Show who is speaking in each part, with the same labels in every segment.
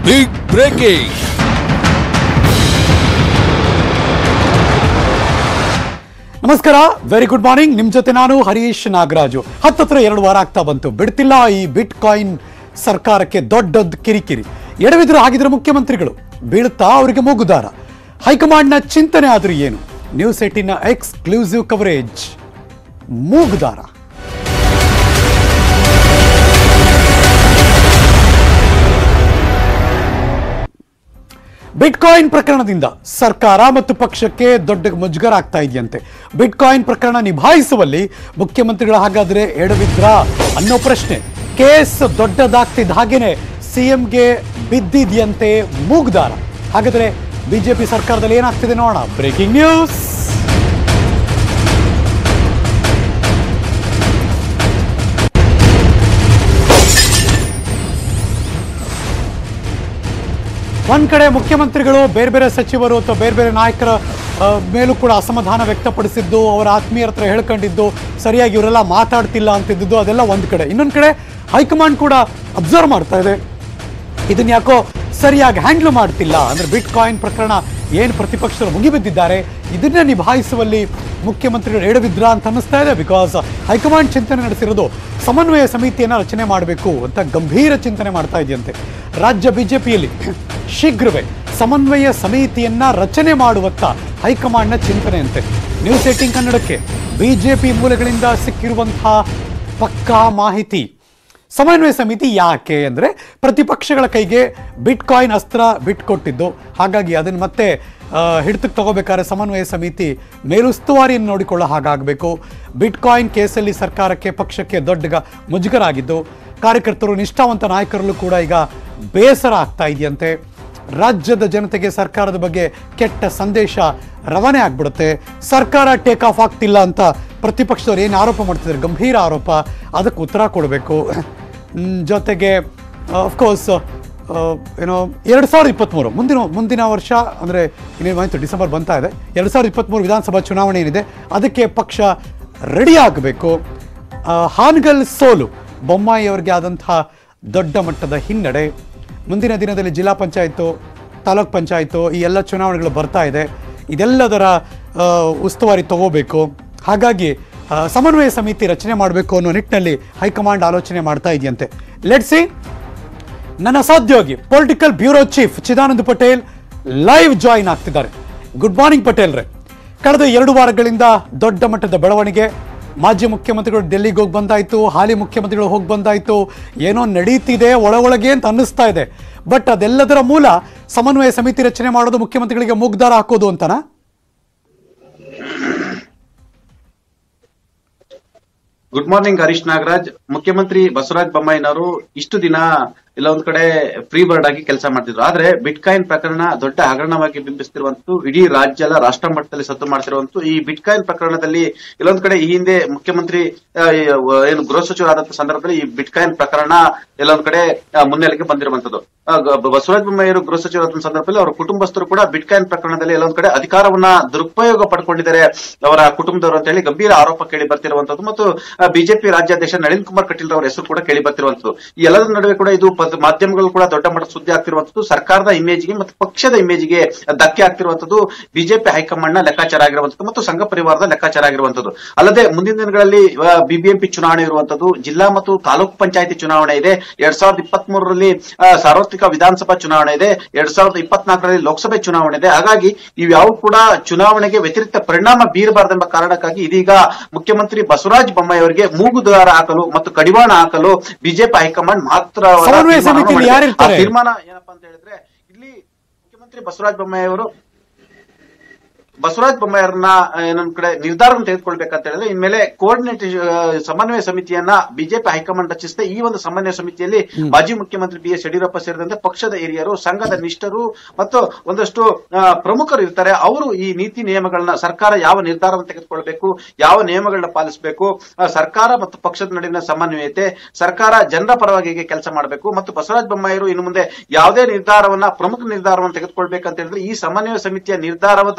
Speaker 1: Big breaking
Speaker 2: ನಮಸ್ಕಾರ very good morning ನಿಮ್ ಜೊತೆ ನಾನು ಹರೀಶ್ ನಾಗರಾಜು ಹತ್ತತ್ರ ಎರಡು ವಾರ ಆಗ್ತಾ ಬಂತು ಬಿಡ್ತಿಲ್ಲ ಈ ಬಿಟ್ ಕಾಯಿನ್ ಸರ್ಕಾರಕ್ಕೆ ದೊಡ್ಡದ್ ಕಿರಿಕಿರಿ ಎಡವಿದ್ರು ಆಗಿದ್ರೆ ಮುಖ್ಯಮಂತ್ರಿಗಳು ಬೀಳುತ್ತಾ ಅವರಿಗೆ ಮೂಗುದಾರ ಹೈಕಮಾಂಡ್ನ ಚಿಂತನೆ ಆದ್ರೂ ಏನು ನ್ಯೂಸ್ ಏಟಿನ ಎಕ್ಸ್ಕ್ಲೂಸಿವ್ ಕವರೇಜ್ ಮೂಗುದಾರ ಬಿಟ್ಕಾಯಿನ್ ಪ್ರಕರಣದಿಂದ ಸರ್ಕಾರ ಮತ್ತು ಪಕ್ಷಕ್ಕೆ ದೊಡ್ಡ ಮುಜುಗರ ಆಗ್ತಾ ಇದೆಯಂತೆ ಬಿಟ್ಕಾಯಿನ್ ಪ್ರಕರಣ ನಿಭಾಯಿಸುವಲ್ಲಿ ಮುಖ್ಯಮಂತ್ರಿಗಳು ಹಾಗಾದ್ರೆ ಎಡವಿದ್ರ ಅನ್ನೋ ಪ್ರಶ್ನೆ ಕೇಸ್ ದೊಡ್ಡದಾಗ್ತಿದ್ದ ಹಾಗೇನೆ ಸಿಎಂಗೆ ಬಿದ್ದಿದ್ಯಂತೆ ಮೂಗ್ದಾರ ಹಾಗಾದ್ರೆ ಬಿಜೆಪಿ ಸರ್ಕಾರದಲ್ಲಿ ಏನಾಗ್ತಿದೆ ನೋಡೋಣ ಬ್ರೇಕಿಂಗ್ ನ್ಯೂಸ್ ಒಂದ್ ಕಡೆ ಮುಖ್ಯಮಂತ್ರಿಗಳು ಬೇರೆ ಬೇರೆ ಸಚಿವರು ಅಥವಾ ಬೇರೆ ಬೇರೆ ನಾಯಕರ ಆ, ಮೇಲೂ ಕೂಡ ಅಸಮಾಧಾನ ವ್ಯಕ್ತಪಡಿಸಿದ್ದು ಅವರ ಆತ್ಮೀಯರ ಹತ್ರ ಹೇಳ್ಕೊಂಡಿದ್ದು ಸರಿಯಾಗಿ ಇವರೆಲ್ಲ ಮಾತಾಡ್ತಿಲ್ಲ ಅಂತಿದ್ದು ಅದೆಲ್ಲ ಒಂದ್ ಕಡೆ ಇನ್ನೊಂದ್ ಕಡೆ ಹೈಕಮಾಂಡ್ ಕೂಡ ಅಬ್ಸರ್ವ್ ಮಾಡ್ತಾ ಇದೆ ಇದನ್ನ ಯಾಕೋ ಸರಿಯಾಗಿ ಹ್ಯಾಂಡ್ಲ್ ಮಾಡ್ತಿಲ್ಲ ಅಂದ್ರೆ ಬಿಟ್ ಕಾಯಿನ್ ಪ್ರಕರಣ ಏನು ಪ್ರತಿಪಕ್ಷರು ಮುಗಿಬಿದ್ದಿದ್ದಾರೆ ಇದನ್ನ ನಿಭಾಯಿಸುವಲ್ಲಿ ಮುಖ್ಯಮಂತ್ರಿಗಳು ಎಡವಿದ್ರ ಅಂತ ಅನ್ನಿಸ್ತಾ ಇದೆ ಬಿಕಾಸ್ ಹೈಕಮಾಂಡ್ ಚಿಂತನೆ ನಡೆಸಿರೋದು ಸಮನ್ವಯ ಸಮಿತಿಯನ್ನ ರಚನೆ ಮಾಡಬೇಕು ಅಂತ ಗಂಭೀರ ಚಿಂತನೆ ಮಾಡ್ತಾ ಇದೆಯಂತೆ ರಾಜ್ಯ ಬಿಜೆಪಿಯಲ್ಲಿ ಶೀಘ್ರವೇ ಸಮನ್ವಯ ಸಮಿತಿಯನ್ನ ರಚನೆ ಮಾಡುವತ್ತ ಹೈಕಮಾಂಡ್ನ ಚಿಂತನೆ ಅಂತೆ ನ್ಯೂಸ್ ಏಟಿಂಗ್ ಕನ್ನಡಕ್ಕೆ ಬಿಜೆಪಿ ಮೂಲಗಳಿಂದ ಸಿಕ್ಕಿರುವಂತಹ ಪಕ್ಕಾ ಮಾಹಿತಿ ಸಮನ್ವಯ ಸಮಿತಿ ಯಾಕೆ ಅಂದರೆ ಪ್ರತಿಪಕ್ಷಗಳ ಕೈಗೆ ಬಿಟ್ ಕಾಯಿನ್ ಅಸ್ತ್ರ ಬಿಟ್ಕೊಟ್ಟಿದ್ದು ಹಾಗಾಗಿ ಅದನ್ನು ಮತ್ತೆ ಆ, ಹಿಡಿತಕ್ಕೆ ತಗೋಬೇಕಾದ್ರೆ ಸಮನ್ವಯ ಸಮಿತಿ ಮೇಲುಸ್ತುವಾರಿಯನ್ನು ನೋಡಿಕೊಳ್ಳೋ ಹಾಗಾಗಬೇಕು ಬಿಟ್ ಕಾಯಿನ್ ಕೇಸಲ್ಲಿ ಸರ್ಕಾರಕ್ಕೆ ಪಕ್ಷಕ್ಕೆ ದೊಡ್ಡ ಗ- ಮುಜುಗರ ಆಗಿದ್ದು ಕಾರ್ಯಕರ್ತರು ನಿಷ್ಠಾವಂತ ನಾಯಕರಲ್ಲೂ ಕೂಡ ಈಗ ಬೇಸರ ಆಗ್ತಾ ಇದೆಯಂತೆ ರಾಜ್ಯದ ಜನತೆಗೆ ಸರ್ಕಾರದ ಬಗ್ಗೆ ಕೆಟ್ಟ ಸಂದೇಶ ರವಾನೆ ಆಗ್ಬಿಡುತ್ತೆ ಸರ್ಕಾರ ಟೇಕ್ ಆಫ್ ಆಗ್ತಿಲ್ಲ ಅಂತ ಪ್ರತಿಪಕ್ಷದವ್ರು ಏನು ಆರೋಪ ಮಾಡ್ತಿದ್ದಾರೆ ಗಂಭೀರ ಆರೋಪ ಅದಕ್ಕೆ ಉತ್ತರ ಕೊಡಬೇಕು ಜೊತೆಗೆ ಅಫ್ಕೋರ್ಸ್ ಏನೋ ಎರಡು ಸಾವಿರದ ಇಪ್ಪತ್ತ್ಮೂರು ಮುಂದಿನ ಮುಂದಿನ ವರ್ಷ ಅಂದರೆ ಇನ್ನೇನು ಡಿಸೆಂಬರ್ ಬಂತಾ ಇದೆ ಎರಡು ಸಾವಿರದ ಇಪ್ಪತ್ತ್ಮೂರು ವಿಧಾನಸಭಾ ಚುನಾವಣೆ ಏನಿದೆ ಅದಕ್ಕೆ ಪಕ್ಷ ರೆಡಿ ಆಗಬೇಕು ಹಾನಗಲ್ ಸೋಲು ಬೊಮ್ಮಾಯಿ ಅವರಿಗೆ ಆದಂತಹ ದೊಡ್ಡ ಮಟ್ಟದ ಹಿನ್ನಡೆ ಮುಂದಿನ ದಿನದಲ್ಲಿ ಜಿಲ್ಲಾ ಪಂಚಾಯತು ತಾಲೂಕ್ ಪಂಚಾಯತು ಈ ಎಲ್ಲ ಚುನಾವಣೆಗಳು ಬರ್ತಾ ಇದೆ ಇದೆಲ್ಲದರ ಆ, ಉಸ್ತುವಾರಿ ತಗೋಬೇಕು ಹಾಗಾಗಿ ಆ, ಸಮನ್ವಯ ಸಮಿತಿ ರಚನೆ ಮಾಡಬೇಕು ಅನ್ನೋ ನಿಟ್ಟಿನಲ್ಲಿ ಹೈಕಮಾಂಡ್ ಆಲೋಚನೆ ಮಾಡ್ತಾ ಇದೆಯಂತೆ ಲೆಟ್ಸಿ ನನ್ನ ಸಹೋದ್ಯೋಗಿ political bureau chief Chidanand Patel live join ಆಗ್ತಿದ್ದಾರೆ ಗುಡ್ ಮಾರ್ನಿಂಗ್ ಪಟೇಲ್ರೆ ಕಳೆದ ಎರಡು ವಾರಗಳಿಂದ ದೊಡ್ಡ ಮಟ್ಟದ ಬೆಳವಣಿಗೆ ಮಾಜಿ ಮುಖ್ಯಮಂತ್ರಿಗಳು ಡೆಲ್ಲಿಗೆ ಹೋಗಿ ಬಂದಾಯ್ತು ಹಾಲಿ ಮುಖ್ಯಮಂತ್ರಿಗಳು ಹೋಗಿ ಬಂದಾಯ್ತು ಏನೋ ನಡೀತಿದೆ ಒಳ ಒಳಗೆ ಅಂತ ಅನ್ನಿಸ್ತಾ ಇದೆ ಬಟ್ ಅದೆಲ್ಲದರ ಮೂಲ ಸಮನ್ವಯ ಸಮಿತಿ ರಚನೆ ಮಾಡೋದು ಮುಖ್ಯಮಂತ್ರಿಗಳಿಗೆ ಮುಗ್ದಾರ ಹಾಕೋದು ಅಂತನಾ
Speaker 3: ಗುಡ್ ಮಾರ್ನಿಂಗ್ ಹರೀಶ್ ನಾಗರಾಜ್ ಮುಖ್ಯಮಂತ್ರಿ ಬಸವರಾಜ ಬೊಮ್ಮಾಯಿನವರು ಇಷ್ಟು ದಿನ ಇಲ್ಲ ಒಂದ್ ಕಡೆ ಫ್ರೀ ಬರ್ಡ್ ಆಗಿ ಕೆಲಸ ಮಾಡ್ತಿದ್ರು ಆದ್ರೆ ಬಿಟ್ಕಾಯಿನ್ ಪ್ರಕರಣ ದೊಡ್ಡ ಹಗರಣವಾಗಿ ಬಿಂಬಿಸ್ತಿರುವಂತದ್ದು ಇಡೀ ರಾಜ್ಯ ಅಲ್ಲ ರಾಷ್ಟ್ರ ಮಟ್ಟದಲ್ಲಿ ಸತ್ತು ಮಾಡ್ತಿರುವಂತದ್ದು ಈ ಬಿಟ್ಕಾಯಿನ್ ಪ್ರಕರಣದಲ್ಲಿ ಇಲ್ಲೊಂದ್ ಕಡೆ ಈ ಹಿಂದೆ ಮುಖ್ಯಮಂತ್ರಿ ಆ, ಈ, ವ- ಏನು ಗೃಹ ಸಚಿವರಾದಂತ ಸಂದರ್ಭದಲ್ಲಿ ಈ ಬಿಟ್ಕಾಯಿನ್ ಪ್ರಕರಣ ಎಲ್ಲೊಂದ್ ಕಡೆ ಆ, ಮುನ್ನೆಲೆಗೆ ಬಂದಿರುವಂತದ್ದು ಆ, ಗ- ಬಸವರಾಜ ಬೊಮ್ಮಾಯಿಯವರು ಗೃಹ ಸಚಿವರಾದ ಸಂದರ್ಭದಲ್ಲಿ ಅವರ ಕುಟುಂಬಸ್ಥರು ಕೂಡ ಬಿಟ್ಕಾಯಿನ್ ಪ್ರಕರಣದಲ್ಲಿ ಎಲ್ಲೊಂದ್ ಕಡೆ ಅಧಿಕಾರವನ್ನ ದುರುಪಯೋಗ ಪಡ್ಕೊಂಡಿದ್ದಾರೆ ಅವರ ಕುಟುಂಬದವರು ಅಂತ ಹೇಳಿ ಗಂಭೀರ ಆರೋಪ ಕೇಳಿ ಬರ್ತಿರುವಂತದ್ದು ಮತ್ತು ಬಿಜೆಪಿ ರಾಜ್ಯಾಧ್ಯಕ್ಷ ನಳಿನ್ ಕುಮಾರ್ ಕಟೀಲ್ ಅವರ ಹೆಸರು ಕೂಡ ಕೇಳಿ ಬರ್ತಿರುವಂತದ್ದು ಈ ಎಲ್ಲದರ ನಡುವೆ ಕೂಡ ಇದು ಪದ- ಮಾಧ್ಯಮಗಳು ಕೂಡ ದೊಡ್ಡ ಮಟ್ಟದ ಸುದ್ದಿ ಆಗ್ತಿರುವಂತದ್ದು ಸರ್ಕಾರದ ಇಮೇಜ್ಗೆ ಮತ್ತು ಪಕ್ಷದ ಇಮೇಜ್ಗೆ ಧಕ್ಕೆ ಆಗ್ತಿರುವಂತದ್ದು ಬಿಜೆಪಿ ಹೈಕಮಾಂಡ್ ನ ಲೆಕ್ಕಾಚಾರ ಆಗಿರುವಂತದ್ದು ಮತ್ತು ಸಂಘ ಪರಿವಾರದ ಲೆಕ್ಕಾಚಾರ ಆಗಿರುವಂತದ್ದು ಅಲ್ಲದೆ ಮುಂದಿನ ದಿನಗಳಲ್ಲಿ ಬಿಬಿಎಂಪಿ ಚುನಾವಣೆ ಇರುವಂತದ್ದು ಜಿಲ್ಲಾ ಮತ್ತು ತಾಲೂಕು ಪಂಚಾಯತಿ ಚುನಾವಣೆ ಇದೆ ಎರಡ್ ಸಾವಿರದ ಇಪ್ಪತ್ತ್ ಮೂರರಲ್ಲಿ ಸಾರ್ವತ್ರಿಕ ವಿಧಾನಸಭಾ ಚುನಾವಣೆ ಇದೆ ಎರಡ್ ಸಾವಿರದ ಇಪ್ಪತ್ನಾಲ್ಕರಲ್ಲಿ ಲೋಕಸಭೆ ಚುನಾವಣೆ ಇದೆ ಹಾಗಾಗಿ ಇವ್ಯಾವು ಕೂಡ ಚುನಾವಣೆಗೆ ವ್ಯತಿರಿಕ್ತ ಪರಿಣಾಮ ಬೀರಬಾರದೆಂಬ ಕಾರಣಕ್ಕಾಗಿ ಇದೀಗ ಮುಖ್ಯಮಂತ್ರಿ ಬಸವರಾಜ ಬೊಮ್ಮಾಯಿ ಅವರಿಗೆ ಮೂಗುದಾರ ಹಾಕಲು ಮತ್ತು ಕಡಿವಾಣ ಹಾಕಲು ಬಿಜೆಪಿ ಹೈಕಮಾಂಡ್ ಮಾತ್ರ
Speaker 2: ಸಮನ್ವಯ ಸಮಿತಿಯಲ್ಲಿ ಯಾರಿರ್ತಾರೆ?
Speaker 3: ತೀರ್ಮಾನ ಏನಪ್ಪಾ ಅಂತ ಹೇಳಿದ್ರೆ ಇಲ್ಲಿ ಮುಖ್ಯಮಂತ್ರಿ ಬಸವರಾಜ ಬೊಮ್ಮಾಯಿ ಅವರು ಬಸವರಾಜ ಬೊಮ್ಮಾಯಿಯವ್ರನ್ನ ಆ, ಏನೊಂದ್ ಕಡೆ ನಿರ್ಧಾರವನ್ನು ತೆಗೆದುಕೊಳ್ಬೇಕಂತ ಹೇಳಿದ್ರೆ ಇನ್ಮೇಲೆ ಕೋಆರ್ಡಿನೇಟ್ ಸಮನ್ವಯ ಸಮಿತಿಯನ್ನ ಬಿಜೆಪಿ ಹೈಕಮಾಂಡ್ ರಚಿಸಿದೆ ಈ ಒಂದು ಸಮನ್ವಯ ಸಮಿತಿಯಲ್ಲಿ ಮಾಜಿ ಮುಖ್ಯಮಂತ್ರಿ ಬಿ ಎಸ್ ಯಡಿಯೂರಪ್ಪ ಸೇರಿದಂತೆ ಪಕ್ಷದ ಹಿರಿಯರು ಸಂಘದ ನಿಷ್ಠರು ಮತ್ತು ಒಂದಷ್ಟು ಆ, ಪ್ರಮುಖರು ಇರ್ತಾರೆ ಅವರು ಈ ನೀತಿ ನಿಯಮಗಳನ್ನ ಸರ್ಕಾರ ಯಾವ ನಿರ್ಧಾರವನ್ನು ತೆಗೆದುಕೊಳ್ಬೇಕು ಯಾವ ನಿಯಮಗಳನ್ನ ಪಾಲಿಸಬೇಕು ಆ, ಸರ್ಕಾರ ಮತ್ತು ಪಕ್ಷದ ನಡುವಿನ ಸಮನ್ವಯತೆ ಸರ್ಕಾರ ಜನರ ಪರವಾಗಿ ಹೇಗೆ ಕೆಲಸ ಮಾಡಬೇಕು ಮತ್ತು ಬಸವರಾಜ ಬೊಮ್ಮಾಯಿರು ಇನ್ನು ಮುಂದೆ ಯಾವುದೇ ನಿರ್ಧಾರವನ್ನ ಪ್ರಮುಖ ನಿರ್ಧಾರವನ್ನು ತೆಗೆದುಕೊಳ್ಬೇಕಂತ ಹೇಳಿದ್ರೆ ಈ ಸಮನ್ವಯ ಸಮಿತಿಯ ನಿರ್ಧಾರವಾದಂತೆ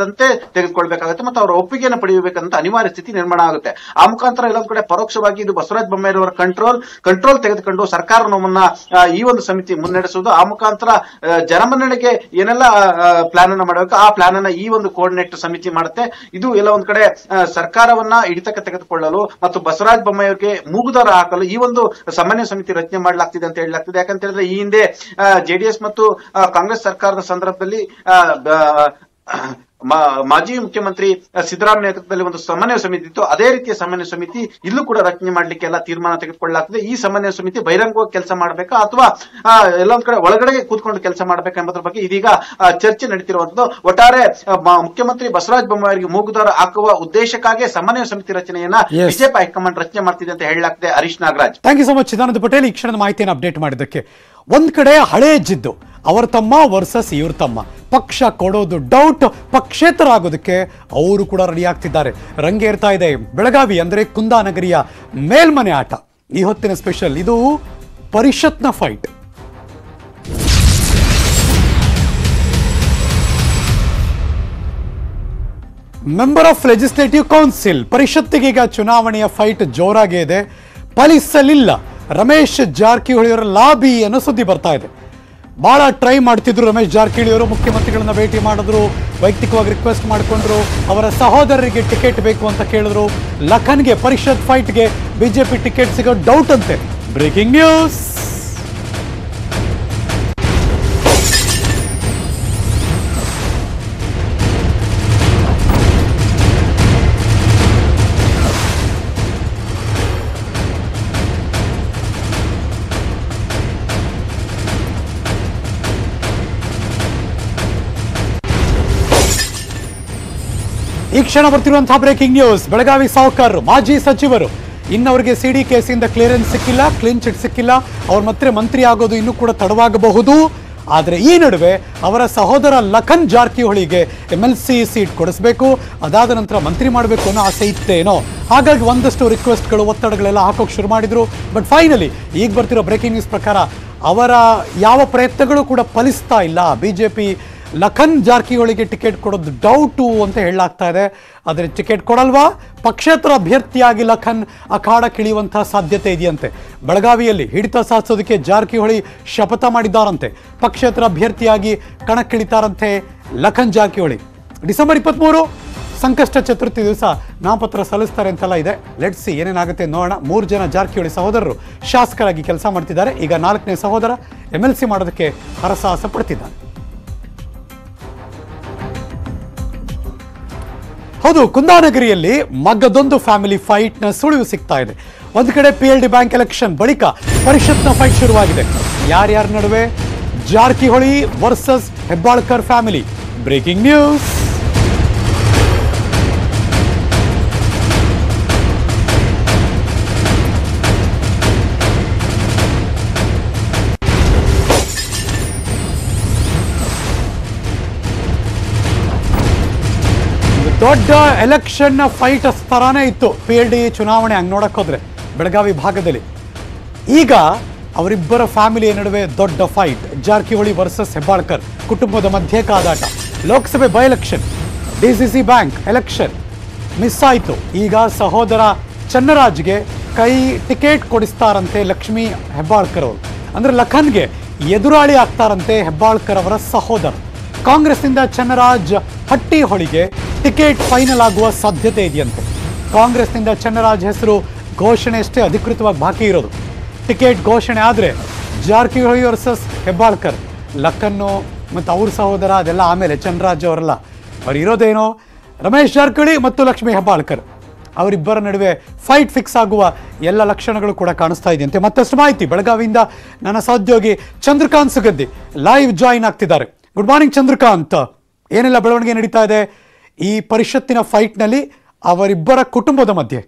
Speaker 3: ತೆಗೆದುಕೊಳ್ಬೇಕಾಗುತ್ತೆ ಮತ್ತು ಅವರ ಒಪ್ಪಿಗೆಯನ್ನು ಪಡೆಯಬೇಕಂತ ಅನಿವಾರ್ಯ ಸ್ಥಿತಿ ನಿರ್ಮಾಣ ಆಗುತ್ತೆ ಆ ಮುಖಾಂತರ ಎಲ್ಲೊಂದ್ ಕಡೆ ಪರೋಕ್ಷವಾಗಿ ಇದು ಬಸವರಾಜ ಬೊಮ್ಮಾಯಿರವರ ಕಂಟ್ರೋಲ್ ಕಂಟ್ರೋಲ್ ತೆಗೆದುಕೊಂಡು ಸರ್ಕಾರ ನಮ್ಮನ್ನ ಆ, ಈ ಒಂದು ಸಮಿತಿ ಮುನ್ನಡೆಸುವುದು ಆ ಮುಖಾಂತರ ಆ, ಜನಮನ್ನಣೆಗೆ ಏನೆಲ್ಲ ಪ್ಲಾನ್ ಅನ್ನ ಮಾಡಬೇಕು ಆ ಪ್ಲಾನ್ ಅನ್ನ ಈ ಒಂದು ಕೋಆರ್ಡಿನೇಟ್ ಸಮಿತಿ ಮಾಡುತ್ತೆ ಇದು ಎಲ್ಲ ಒಂದ್ ಕಡೆ ಆ, ಸರ್ಕಾರವನ್ನ ಹಿಡಿತಕ್ಕೆ ತೆಗೆದುಕೊಳ್ಳಲು ಮತ್ತು ಬಸವರಾಜ ಬೊಮ್ಮಾಯಿ ಅವರಿಗೆ ಮೂಗುದಾರ ಹಾಕಲು ಈ ಒಂದು ಸಮನ್ವಯ ಸಮಿತಿ ರಚನೆ ಮಾಡಲಾಗ್ತಿದೆ ಅಂತ ಹೇಳಲಾಗ್ತಿದೆ ಯಾಕಂತ ಹೇಳಿದ್ರೆ ಈ ಹಿಂದೆ ಜೆಡಿಎಸ್ ಮತ್ತು ಆ, ಕಾಂಗ್ರೆಸ್ ಸರ್ಕಾರದ ಸಂದರ್ಭದಲ್ಲಿ ಆ, ಬ- ಮಾ- ಮಾಜಿ ಮುಖ್ಯಮಂತ್ರಿ ಸಿದ್ದರಾಮಯ್ಯ ನೇತೃತ್ವದಲ್ಲಿ ಒಂದು ಸಮನ್ವಯ ಸಮಿತಿ ಇತ್ತು ಅದೇ ರೀತಿಯ ಸಮನ್ವಯ ಸಮಿತಿ ಇಲ್ಲೂ ಕೂಡ ರಚನೆ ಮಾಡ್ಲಿಕ್ಕೆ ಎಲ್ಲ ತೀರ್ಮಾನ ತೆಗೆದುಕೊಳ್ಳಲಾಗ್ತದೆ ಈ ಸಮನ್ವಯ ಸಮಿತಿ ಬಹಿರಂಗವಾಗಿ ಕೆಲಸ ಮಾಡಬೇಕಾ ಅಥವಾ ಆ, ಎಲ್ಲೊಂದ್ ಕಡೆ ಒಳಗಡೆ ಕೂತ್ಕೊಂಡು ಕೆಲಸ ಮಾಡಬೇಕಾ ಎಂಬುದ್ರ ಬಗ್ಗೆ ಇದೀಗ ಆ, ಚರ್ಚೆ ನಡೀತಿರುವಂತದ್ದು ಒಟ್ಟಾರೆ ಆ, ಮ- ಮುಖ್ಯಮಂತ್ರಿ ಬಸವರಾಜ ಬೊಮ್ಮಾಯಿ ಅವರಿಗೆ ಮೂಗುದಾರ ಹಾಕುವ ಉದ್ದೇಶಕ್ಕಾಗಿ ಸಮನ್ವಯ ಸಮಿತಿ ರಚನೆಯನ್ನ
Speaker 2: Yes.
Speaker 3: ಬಿಜೆಪಿ ಹೈಕಮಾಂಡ್ ರಚನೆ ಮಾಡ್ತಿದೆ ಅಂತ ಹೇಳಲಾಗ್ತದೆ Harish Nagaraj
Speaker 2: thank you so much Chidananda Patel ಈ ಕ್ಷಣದ ಮಾಹಿತಿಯನ್ನು ಅಪ್ಡೇಟ್ ಮಾಡಿದ್ದಕ್ಕೆ ಒಂದ್ ಕಡೆ ಹಳೇ ಜಿದ್ದು ಅವರ ತಮ್ಮ ವರ್ಸಸ್ ಇವ್ರ ತಮ್ಮ ಪಕ್ಷ ಕೊಡೋದು ಡೌಟ್ ಪಕ್ಷೇತರ ಆಗೋದಕ್ಕೆ ಅವರು ಕೂಡ ರೆಡಿ ಆಗ್ತಿದ್ದಾರೆ ರಂಗೇರ್ತಾ ಇದೆ ಬೆಳಗಾವಿ ಅಂದ್ರೆ ಕುಂದಾನಗರಿಯ ಮೇಲ್ಮನೆ ಆಟ ಈ ಹೊತ್ತಿನ ಸ್ಪೆಷಲ್ ಇದು ಪರಿಷತ್ನ fight member of legislative council ಪರಿಷತ್ತಿಗೆ ಈಗ ಚುನಾವಣೆಯ ಫೈಟ್ ಜೋರಾಗೇ ಇದೆ ಫಲಿಸಲಿಲ್ಲ ರಮೇಶ್ ಜಾರಕಿಹೊಳಿ ಅವರ ಲಾಬಿ ಅನ್ನೋ ಸುದ್ದಿ ಬರ್ತಾ ಇದೆ ಬಹಳ ಟ್ರೈ ಮಾಡ್ತಿದ್ರು ರಮೇಶ್ ಜಾರಕಿಹೊಳಿ ಅವರು ಮುಖ್ಯಮಂತ್ರಿಗಳನ್ನ ಭೇಟಿ ಮಾಡಿದ್ರು ವೈಯಕ್ತಿಕವಾಗಿ ರಿಕ್ವೆಸ್ಟ್ ಮಾಡಿಕೊಂಡ್ರು ಅವರ ಸಹೋದರರಿಗೆ ಟಿಕೆಟ್ ಬೇಕು ಅಂತ ಕೇಳಿದ್ರು ಲಖನ್ಗೆ ಪರಿಷತ್ ಫೈಟ್ಗೆ ಬಿಜೆಪಿ ಟಿಕೆಟ್ ಸಿಗೋ ಡೌಟ್ ಅಂತೆ ಬ್ರೇಕಿಂಗ್ ನ್ಯೂಸ್ ಈ ಕ್ಷಣ ಬರ್ತಿರುವಂತಹ ಬ್ರೇಕಿಂಗ್ ನ್ಯೂಸ್ ಬೆಳಗಾವಿ ಸಾಹುಕಾರರು ಮಾಜಿ ಸಚಿವರು ಇನ್ನವರಿಗೆ ಸಿಡಿ ಕೇಸಿಂದ ಕ್ಲಿಯರೆನ್ಸ್ ಸಿಕ್ಕಿಲ್ಲ ಕ್ಲೀನ್ ಚಿಟ್ ಸಿಕ್ಕಿಲ್ಲ ಅವ್ರ ಮತ್ತೆ ಮಂತ್ರಿ ಆಗೋದು ಇನ್ನೂ ಕೂಡ ತಡವಾಗಬಹುದು ಆದರೆ ಈ ನಡುವೆ ಅವರ ಸಹೋದರ ಲಖನ್ ಜಾರಕಿಹೊಳಿಗೆ ಎಮ್ ಎಲ್ ಸಿ ಸೀಟ್ ಕೊಡಿಸ್ಬೇಕು ಅದಾದ ನಂತರ ಮಂತ್ರಿ ಮಾಡಬೇಕು ಅನ್ನೋ ಆಸೆ ಇತ್ತೇನೋ ಹಾಗಾಗಿ ಒಂದಷ್ಟು ರಿಕ್ವೆಸ್ಟ್ಗಳು ಒತ್ತಡಗಳೆಲ್ಲ ಹಾಕೋಕೆ ಶುರು ಮಾಡಿದ್ರು ಬಟ್ ಫೈನಲಿ ಈಗ ಬರ್ತಿರೋ ಬ್ರೇಕಿಂಗ್ ನ್ಯೂಸ್ ಪ್ರಕಾರ ಅವರ ಯಾವ ಪ್ರಯತ್ನಗಳು ಕೂಡ ಫಲಿಸ್ತಾ ಇಲ್ಲ ಬಿಜೆಪಿ ಲಖನ್ ಜಾರಕಿಹೊಳಿಗೆ ಟಿಕೆಟ್ ಕೊಡೋದು ಡೌಟು ಅಂತ ಹೇಳಲಾಗ್ತಾ ಇದೆ ಆದರೆ ಟಿಕೆಟ್ ಕೊಡಲ್ವಾ ಪಕ್ಷೇತರ ಅಭ್ಯರ್ಥಿಯಾಗಿ ಲಖನ್ ಅಖಾಡಕ್ಕಿಳಿಯುವಂತಹ ಸಾಧ್ಯತೆ ಇದೆಯಂತೆ ಬೆಳಗಾವಿಯಲ್ಲಿ ಹಿಡಿತ ಸಾಧಿಸೋದಕ್ಕೆ ಜಾರಕಿಹೊಳಿ ಶಪಥ ಮಾಡಿದ್ದಾರಂತೆ ಪಕ್ಷೇತರ ಅಭ್ಯರ್ಥಿಯಾಗಿ ಕಣಕ್ಕಿಳಿತಾರಂತೆ ಲಖನ್ ಜಾರಕಿಹೊಳಿ ಡಿಸೆಂಬರ್ ಇಪ್ಪತ್ತ್ಮೂರು ಸಂಕಷ್ಟ ಚತುರ್ಥಿ ದಿವಸ ನಾಮಪತ್ರ ಸಲ್ಲಿಸ್ತಾರೆ ಅಂತೆಲ್ಲ ಇದೆ ಲೆಟ್ಸ್ ಸಿ ಏನೇನಾಗುತ್ತೆ ನೋಡೋಣ ಮೂರು ಜನ ಜಾರಕಿಹೊಳಿ ಸಹೋದರರು ಶಾಸಕರಾಗಿ ಕೆಲಸ ಮಾಡ್ತಿದ್ದಾರೆ ಈಗ ನಾಲ್ಕನೇ ಸಹೋದರ ಎಮ್ ಎಲ್ ಸಿ ಮಾಡೋದಕ್ಕೆ ಹರಸಾಹಸ ಪಡ್ತಿದ್ದಾರೆ ಹೌದು ಕುಂದಾನಗರಿಯಲ್ಲಿ ಮಗ್ಗದೊಂದು ಫ್ಯಾಮಿಲಿ ಫೈಟ್ ನ ಸುಳಿವು ಸಿಗ್ತಾ ಇದೆ ಒಂದು ಕಡೆ P L D bank election ಬಳಿಕ ಪರಿಷತ್ನ ಫೈಟ್ ಶುರುವಾಗಿದೆ ಯಾರ್ಯಾರ ನಡುವೆ Jarkiholi versus Hebbalkar family breaking news ಒಂದು ದೊಡ್ಡ ಎಲೆಕ್ಷನ್ ಫೈಟ್ ತರಾನೇ ಇತ್ತು ಪಿ ಎಲ್ ಡಿ ಚುನಾವಣೆ ಹಂಗೆ ನೋಡಕ್ ಹೋದ್ರೆ ಬೆಳಗಾವಿ ಭಾಗದಲ್ಲಿ ಈಗ ಅವರಿಬ್ಬರ ಫ್ಯಾಮಿಲಿಯ ನಡುವೆ ದೊಡ್ಡ ಫೈಟ್ ಜಾರಕಿಹೊಳಿ ವರ್ಸಸ್ ಹೆಬ್ಬಾಳ್ಕರ್ ಕುಟುಂಬದ ಮಧ್ಯೆ ಕಾದಾಟ Lok Sabha by election D C C bank election miss ಆಯಿತು ಈಗ ಸಹೋದರ ಚನ್ನರಾಜ್ಗೆ ಕೈ ಟಿಕೆಟ್ ಕೊಡಿಸ್ತಾರಂತೆ ಲಕ್ಷ್ಮೀ ಹೆಬ್ಬಾಳ್ಕರ್ ಅವರು ಅಂದ್ರೆ ಲಖನ್ಗೆ ಎದುರಾಳಿ ಆಗ್ತಾರಂತೆ ಹೆಬ್ಬಾಳ್ಕರ್ ಅವರ ಸಹೋದರ ಕಾಂಗ್ರೆಸ್ನಿಂದ ಚನ್ನರಾಜ್ ಹಟ್ಟಿಹೊಳಿಗೆ ಟಿಕೆಟ್ ಫೈನಲ್ ಆಗುವ ಸಾಧ್ಯತೆ ಇದೆಯಂತೆ ಕಾಂಗ್ರೆಸ್ನಿಂದ ಚನ್ನರಾಜ್ ಹೆಸರು ಘೋಷಣೆ ಅಷ್ಟೇ ಅಧಿಕೃತವಾಗಿ ಬಾಕಿ ಇರೋದು ಟಿಕೆಟ್ ಘೋಷಣೆ ಆದರೆ ಜಾರಕಿಹೊಳಿ ವರ್ಸಸ್ ಹೆಬ್ಬಾಳ್ಕರ್ ಲಕ್ಕನ್ನು ಮತ್ತು ಅವ್ರ ಸಹೋದರ ಅದೆಲ್ಲ ಆಮೇಲೆ ಚನ್ನರಾಜ್ ಅವರೆಲ್ಲ ಅವ್ರು ಇರೋದೇನೋ ರಮೇಶ್ ಜಾರಕಿಹೊಳಿ ಮತ್ತು ಲಕ್ಷ್ಮೀ ಹೆಬ್ಬಾಳ್ಕರ್ ಅವರಿಬ್ಬರ ನಡುವೆ ಫೈಟ್ ಫಿಕ್ಸ್ ಆಗುವ ಎಲ್ಲ ಲಕ್ಷಣಗಳು ಕೂಡ ಕಾಣಿಸ್ತಾ ಇದೆಯಂತೆ ಮತ್ತಷ್ಟು ಮಾಹಿತಿ ಬೆಳಗಾವಿಯಿಂದ ನನ್ನ ಸಹೋದ್ಯೋಗಿ ಚಂದ್ರಕಾಂತ್ ಸುಗದ್ದಿ ಲೈವ್ ಜಾಯಿನ್ ಆಗ್ತಿದ್ದಾರೆ ಗುಡ್ ಮಾರ್ನಿಂಗ್ ಚಂದ್ರಕಾಂತ್ ಏನೆಲ್ಲ ಬೆಳವಣಿಗೆ ನಡೀತಾ ಇದೆ ಈ ಪರಿಷತ್ತಿನ ಫೈಟ್ನಲ್ಲಿ ಅವರಿಬ್ಬರ ಕುಟುಂಬದ ಮಧ್ಯೆ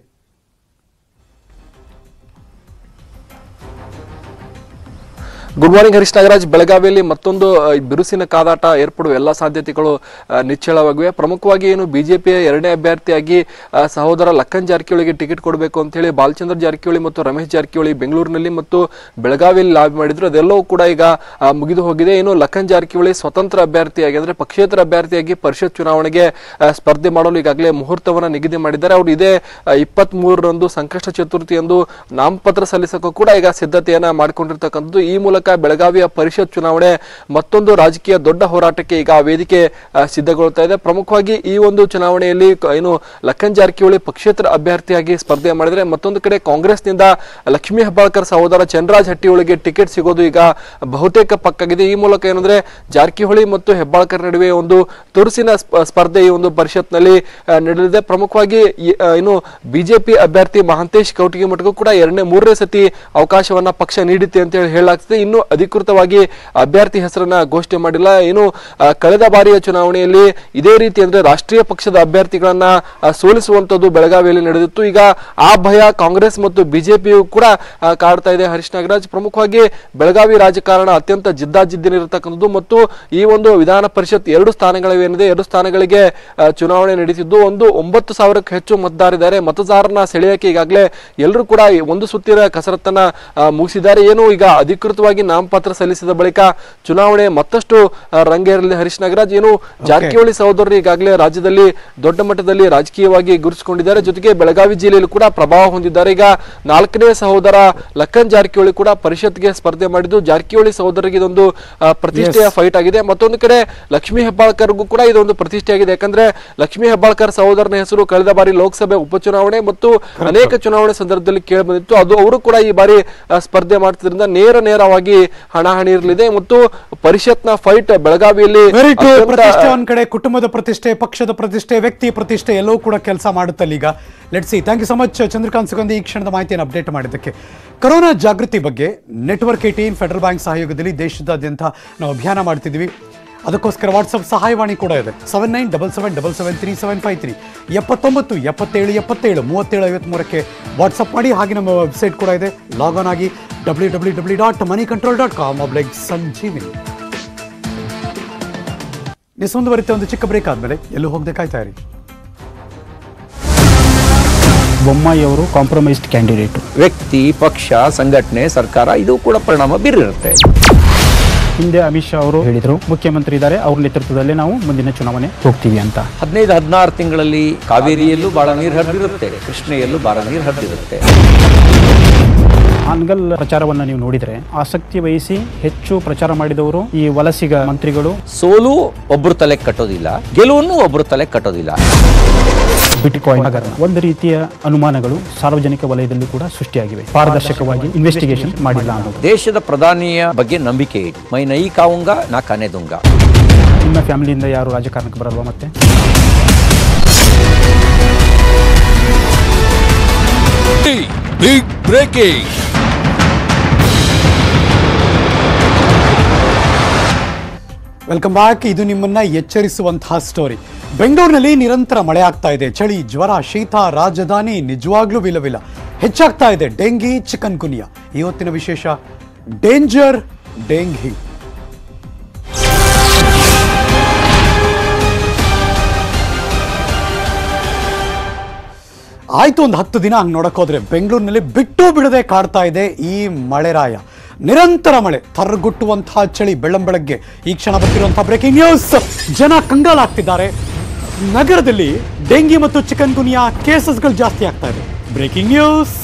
Speaker 1: ಗುಡ್ ಮಾರ್ನಿಂಗ್ ಹರೀಶ್ ನಾಗರಾಜ್ ಬೆಳಗಾವಿಯಲ್ಲಿ ಮತ್ತೊಂದು ಆ, ಬಿರುಸಿನ ಕಾದಾಟ ಏರ್ಪಡುವ ಎಲ್ಲ ಸಾಧ್ಯತೆಗಳು ಆ, ನಿಚ್ಚಳವಾಗಿವೆ ಪ್ರಮುಖವಾಗಿ ಏನು ಬಿಜೆಪಿಯ ಎರಡನೇ ಅಭ್ಯರ್ಥಿಯಾಗಿ ಆ, ಸಹೋದರ ಲಕ್ಕನ್ ಜಾರಕಿಹೊಳಿಗೆ ಟಿಕೆಟ್ ಕೊಡಬೇಕು ಅಂತ ಹೇಳಿ ಬಾಲಚಂದ್ರ ಜಾರಕಿಹೊಳಿ ಮತ್ತು ರಮೇಶ್ ಜಾರಕಿಹೊಳಿ ಬೆಂಗಳೂರಿನಲ್ಲಿ ಮತ್ತು ಬೆಳಗಾವಿಯಲ್ಲಿ ಲಾಬಿ ಮಾಡಿದ್ರು ಅದೆಲ್ಲವೂ ಕೂಡ ಈಗ ಆ, ಮುಗಿದು ಹೋಗಿದೆ ಏನು ಲಕ್ಕನ್ ಜಾರಕಿಹೊಳಿ ಸ್ವತಂತ್ರ ಅಭ್ಯರ್ಥಿಯಾಗಿ ಅಂದ್ರೆ ಪಕ್ಷೇತರ ಅಭ್ಯರ್ಥಿಯಾಗಿ ಪರಿಷತ್ ಚುನಾವಣೆಗೆ ಆ, ಸ್ಪರ್ಧೆ ಮಾಡಲು ಈಗಾಗಲೇ ಮುಹೂರ್ತವನ್ನ ನಿಗದಿ ಮಾಡಿದ್ದಾರೆ ಅವರು ಇದೇ ಇಪ್ಪತ್ತ್ ಮೂರರಂದು ಸಂಕಷ್ಟ ಚತುರ್ಥಿಯಂದು ನಾಮಪತ್ರ ಸಲ್ಲಿಸಕ್ಕೂ ಕೂಡ ಈಗ ಸಿದ್ಧತೆಯನ್ನ ಮಾಡಿಕೊಂಡಿರ್ತಕ್ಕಂಥದ್ದು ಈ ಮೂಲಕ ಬೆಳಗಾವಿಯ ಪರಿಷತ್ ಚುನಾವಣೆ ಮತ್ತೊಂದು ರಾಜಕೀಯ ದೊಡ್ಡ ಹೋರಾಟಕ್ಕೆ ಈಗ ಆ ವೇದಿಕೆ ಆ, ಸಿದ್ಧಗೊಳ್ತಾ ಇದೆ ಪ್ರಮುಖವಾಗಿ ಈ ಒಂದು ಚುನಾವಣೆಯಲ್ಲಿ ಕ- ಏನು ಲಕ್ಕನ್ ಜಾರಕಿಹೊಳಿ ಪಕ್ಷೇತರ ಅಭ್ಯರ್ಥಿಯಾಗಿ ಸ್ಪರ್ಧೆ ಮಾಡಿದ್ರೆ ಮತ್ತೊಂದು ಕಡೆ ಕಾಂಗ್ರೆಸ್ನಿಂದ ಲಕ್ಷ್ಮೀ ಹೆಬ್ಬಾಳ್ಕರ್ ಸಹೋದರ ಚಂದ್ರರಾಜ್ ಹಟ್ಟಿಯೊಳಗೆ ಟಿಕೆಟ್ ಸಿಗೋದು ಈಗ ಬಹುತೇಕ ಪಕ್ಕಾಗಿದೆ ಈ ಮೂಲಕ ಏನಂದ್ರೆ ಜಾರಕಿಹೊಳಿ ಮತ್ತು ಹೆಬ್ಬಾಳ್ಕರ್ ನಡುವೆ ಒಂದು ತುರುಸಿನ ಸ್ಪ- ಸ್ಪರ್ಧೆ ಈ ಒಂದು ಪರಿಷತ್ನಲ್ಲಿ ಆ, ನಡೆದಿದೆ ಪ್ರಮುಖವಾಗಿ ಈ- ಆ, ಇನ್ನು ಬಿಜೆಪಿ ಅಭ್ಯರ್ಥಿ ಮಹಾಂತೇಶ್ ಕೌಟಿಗಿಮಠಗೂ ಕೂಡ ಎರಡನೇ ಮೂರನೇ ಸತಿ ಅವಕಾಶವನ್ನ ಪಕ್ಷ ನೀಡಿತೆ ಅಂತ ಹೇಳಿ ಹೇಳಲಾಗ್ತದೆ ಇನ್ನು ಅಧಿಕೃತವಾಗಿ ಅಭ್ಯರ್ಥಿ ಹೆಸರನ್ನ ಘೋಷಣೆ ಮಾಡಿಲ್ಲ ಏನು ಆ, ಕಳೆದ ಬಾರಿಯ ಚುನಾವಣೆಯಲ್ಲಿ ಇದೇ ರೀತಿ ಅಂದ್ರೆ ರಾಷ್ಟ್ರೀಯ ಪಕ್ಷದ ಅಭ್ಯರ್ಥಿಗಳನ್ನ ಆ, ಸೋಲಿಸುವಂತದ್ದು ಬೆಳಗಾವಿಯಲ್ಲಿ ನಡೆದಿತ್ತು ಈಗ ಆ ಭಯ ಕಾಂಗ್ರೆಸ್ ಮತ್ತು ಬಿಜೆಪಿಯು ಕೂಡ ಆ, ಕಾಡ್ತಾ ಇದೆ ಹರೀಶ್ ನಾಗರಾಜ್ ಪ್ರಮುಖವಾಗಿ ಬೆಳಗಾವಿ ರಾಜಕಾರಣ ಅತ್ಯಂತ ಜಿದ್ದಾಜಿದ್ದಿನಿರತಕ್ಕಂಥದ್ದು ಮತ್ತು ಈ ಒಂದು ವಿಧಾನ ಪರಿಷತ್ ಎರಡು ಸ್ಥಾನಗಳಿವೇನಿದೆ ಎರಡು ಸ್ಥಾನಗಳಿಗೆ ಆ, ಚುನಾವಣೆ ನಡೀತಿದ್ದು ಒಂದು ಒಂಬತ್ತು ಸಾವಿರಕ್ಕೂ ಹೆಚ್ಚು ಮತದಾರಿದ್ದಾರೆ ಮತದಾರನ ಸೆಳೆಯಕ್ಕೆ ಈಗಾಗಲೇ ಎಲ್ಲರೂ ಕೂಡ ಈ ಒಂದು ಸುತ್ತಿನ ಕಸರತ್ತನ್ನ ಆ, ಮುಗಿಸಿದ್ದಾರೆ ಏನು ಈಗ ಅಧಿಕೃತವಾಗಿ ನಾಮಪತ್ರ ಸಲ್ಲಿಸಿದ ಬಳಿಕ ಚುನಾವಣೆ ಮತ್ತಷ್ಟು ಆ, ರಂಗೇರಲಿದೆ ಹರೀಶ್ ನಾಗರಾಜ್ ಏನು ಜಾರಕಿಹೊಳಿ ಸಹೋದರರು ಈಗಾಗಲೇ ರಾಜ್ಯದಲ್ಲಿ ದೊಡ್ಡ ಮಟ್ಟದಲ್ಲಿ ರಾಜಕೀಯವಾಗಿ ಗುರುತಿಸಿಕೊಂಡಿದ್ದಾರೆ ಜೊತೆಗೆ ಬೆಳಗಾವಿ ಜಿಲ್ಲೆಯಲ್ಲಿ ಕೂಡ ಪ್ರಭಾವ ಹೊಂದಿದ್ದಾರೆ ಈಗ ನಾಲ್ಕನೇ ಸಹೋದರ ಲಕ್ಕನ್ ಜಾರಕಿಹೊಳಿ ಕೂಡ ಪರಿಷತ್ಗೆ ಸ್ಪರ್ಧೆ ಮಾಡಿದ್ದು ಜಾರಕಿಹೊಳಿ ಸಹೋದರರಿಗೆ ಇದೊಂದು ಆ, ಪ್ರತಿಷ್ಠೆಯ ಫೈಟ್ ಆಗಿದೆ ಮತ್ತೊಂದು ಕಡೆ ಲಕ್ಷ್ಮೀ ಹೆಬ್ಬಾಳ್ಕರ್ಗೂ ಕೂಡ ಇದೊಂದು ಪ್ರತಿಷ್ಠೆ ಆಗಿದೆ ಯಾಕಂದ್ರೆ ಲಕ್ಷ್ಮೀ ಹೆಬ್ಬಾಳ್ಕರ್ ಸಹೋದರನ ಹೆಸರು ಕಳೆದ ಬಾರಿ ಲೋಕಸಭೆ ಉಪಚುನಾವಣೆ ಮತ್ತು ಅನೇಕ ಚುನಾವಣೆ ಸಂದರ್ಭದಲ್ಲಿ ಕೇಳಿ ಬಂದಿತ್ತು ಅದು ಅವರು ಕೂಡ ಈ ಬಾರಿ ಆ, ಸ್ಪರ್ಧೆ ಮಾಡ್ತಿದ್ರಿಂದ ನೇರ ನೇರವಾಗಿ ಹಣಾಹಣಿ ಇರಲಿದೆ ಮತ್ತು ಪರಿಷತ್ನ ಫೈಟ್ ಬೆಳಗಾವಿಯಲ್ಲಿ
Speaker 2: ವೆರಿ ಟ್ರೂ
Speaker 1: ಅತ್ಯಂತ-
Speaker 2: ಪ್ರತಿಷ್ಠೆ ಒಂದ್ ಕಡೆ ಕುಟುಂಬದ ಪ್ರತಿಷ್ಠೆ ಪಕ್ಷದ ಪ್ರತಿಷ್ಠೆ ವ್ಯಕ್ತಿ ಪ್ರತಿಷ್ಠೆ ಎಲ್ಲವೂ ಕೂಡ ಕೆಲಸ ಮಾಡುತ್ತಲ್ಲ ಈಗ let see thank you so much Chandrakant Sugandhi ಈ ಕ್ಷಣದ ಮಾಹಿತಿಯನ್ನು ಅಪ್ಡೇಟ್ ಮಾಡಿದ್ದಕ್ಕೆ ಕೊರೋನಾ ಜಾಗೃತಿ ಬಗ್ಗೆ ನೆಟ್ವರ್ಕ್ ಏಟೀನ್ ಫೆಡರಲ್ ಬ್ಯಾಂಕ್ ಸಹಯೋಗದಲ್ಲಿ ದೇಶದಾದ್ಯಂತ ನಾವು ಅಭಿಯಾನ ಮಾಡ್ತಿದ್ವಿ ಅದಕ್ಕೋಸ್ಕರ ವಾಟ್ಸಪ್ ಸಹಾಯವಾಣಿ ಕೂಡ ಇದೆ seven nine double seven double seven three seven five three ಎಪ್ಪತ್ತೊಂಬತ್ತು ಎಪ್ಪತ್ತೇಳು ಎಪ್ಪತ್ತೇಳು ಮೂವತ್ತೇಳು ಐವತ್ಮೂರಕ್ಕೆ ವಾಟ್ಸಪ್ ಮಾಡಿ ಹಾಗೆ ನಮ್ಮ ವೆಬ್ಸೈಟ್ ಕೂಡ ಇದೆ ಲಾಗ್ ಆನ್ ಆಗಿ W W W dot money control dot com ಆಬ್ಲೈಕ್ ಸಂಜೀವಿನಿ ನೀವು ಮುಂದುವರಿತ ಒಂದು ಚಿಕ್ಕ ಬ್ರೇಕ್ ಆದ್ಮೇಲೆ ಎಲ್ಲೂ ಹೋಗದೆ ಕಾಯ್ತಾ ಇರಿ
Speaker 4: ಬೊಮ್ಮಾಯಿ ಅವರು ಕಾಂಪ್ರಮೈಸ್ಡ್ ಕ್ಯಾಂಡಿಡೇಟ್
Speaker 5: ವ್ಯಕ್ತಿ ಪಕ್ಷ ಸಂಘಟನೆ ಸರ್ಕಾರ ಇದು ಕೂಡ ಪರಿಣಾಮ ಬೀರಿರುತ್ತೆ
Speaker 4: ಹಿಂದೆ ಅಮಿತ್ ಶಾ ಅವರು ಹೇಳಿದರು ಮುಖ್ಯಮಂತ್ರಿ ಇದ್ದಾರೆ ಅವ್ರ ನೇತೃತ್ವದಲ್ಲೇ ನಾವು ಮುಂದಿನ ಚುನಾವಣೆ ಹೋಗ್ತೀವಿ ಅಂತ
Speaker 5: ಹದಿನೈದು ಹದಿನಾರು ತಿಂಗಳಲ್ಲಿ ಕಾವೇರಿಯಲ್ಲೂ ಬಹಳ ನೀರು ಹರಿದಿರುತ್ತೆ ಕೃಷ್ಣೆಯಲ್ಲೂ ಬಹಳ ನೀರು ಹರಿದಿರುತ್ತೆ
Speaker 4: ಹಾನಗಲ್ ಪ್ರಚಾರವನ್ನು ನೀವು ನೋಡಿದರೆ ಆಸಕ್ತಿ ವಹಿಸಿ ಹೆಚ್ಚು ಪ್ರಚಾರ ಮಾಡಿದವರು ಈ ವಲಸಿಗ ಮಂತ್ರಿಗಳು
Speaker 5: ಸೋಲು ಒಬ್ರು ತಲೆ ಕಟ್ಟೋದಿಲ್ಲ ಗೆಲುವನ್ನು ಒಬ್ರು ತಲೆ ಕಟ್ಟೋದಿಲ್ಲ
Speaker 4: ಬಿಟ್ಕಾಯಿನ್ ಹಗರಣ ಒಂದು ರೀತಿಯ ಅನುಮಾನಗಳು ಸಾರ್ವಜನಿಕ ವಲಯದಲ್ಲಿ ಕೂಡ ಸೃಷ್ಟಿಯಾಗಿವೆ ಪಾರದರ್ಶಕವಾಗಿ ಇನ್ವೆಸ್ಟಿಗೇಷನ್ ಮಾಡಿಲ್ಲ ಅನ್ನೋದು
Speaker 5: ದೇಶದ ಪ್ರಧಾನಿಯ ಬಗ್ಗೆ ನಂಬಿಕೆ ಇಟ್ಟು ಮೈ ನೈ ಕಾವುಂಗ ನಾ ಕನೆದುಂಗ
Speaker 4: ನಿಮ್ಮ ಫ್ಯಾಮಿಲಿಯಿಂದ ಯಾರು ರಾಜಕಾರಣಕ್ಕೆ ಬರಲ್ವಾ ಮತ್ತೆ
Speaker 6: Big breaking.
Speaker 2: ವೆಲ್ಕಮ್ ಬ್ಯಾಕ್ ಇದು ನಿಮ್ಮನ್ನ ಎಚ್ಚರಿಸುವಂತಹ ಸ್ಟೋರಿ ಬೆಂಗಳೂರಿನಲ್ಲಿ ನಿರಂತರ ಮಳೆ ಆಗ್ತಾ ಇದೆ ಚಳಿ ಜ್ವರ ಶೀತ ರಾಜಧಾನಿ ನಿಜವಾಗ್ಲೂ ವಿಲವಿಲ ಹೆಚ್ಚಾಗ್ತಾ ಇದೆ ಡೆಂಗಿ ಚಿಕನ್ ಗುನಿಯಾ ಇವತ್ತಿನ ವಿಶೇಷ ಡೇಂಜರ್ ಡೆಂಗಿ ಆಯ್ತು ಒಂದು ಹತ್ತು ದಿನ ಹಂಗೆ ನೋಡಕ್ ಹೋದ್ರೆ ಬೆಂಗಳೂರಿನಲ್ಲಿ ಬಿಟ್ಟು ಬಿಡದೆ ಕಾಡ್ತಾ ಇದೆ ಈ ಮಳೆರಾಯ ನಿರಂತರ ಮಳೆ ತರ್ಗುಟ್ಟುವಂತಹ ಚಳಿ ಬೆಳ್ಳಂಬೆಳಗ್ಗೆ ಈ ಕ್ಷಣ ಬರ್ತಿರುವಂತಹ ಬ್ರೇಕಿಂಗ್ ನ್ಯೂಸ್ ಜನ ಕಂಗಾಲಾಗ್ತಿದ್ದಾರೆ ನಗರದಲ್ಲಿ ಡೆಂಗಿ ಮತ್ತು ಚಿಕನ್ ಗುನಿಯಾ ಕೇಸಸ್ಗಳು ಜಾಸ್ತಿ ಆಗ್ತಾ ಇದೆ ಬ್ರೇಕಿಂಗ್ ನ್ಯೂಸ್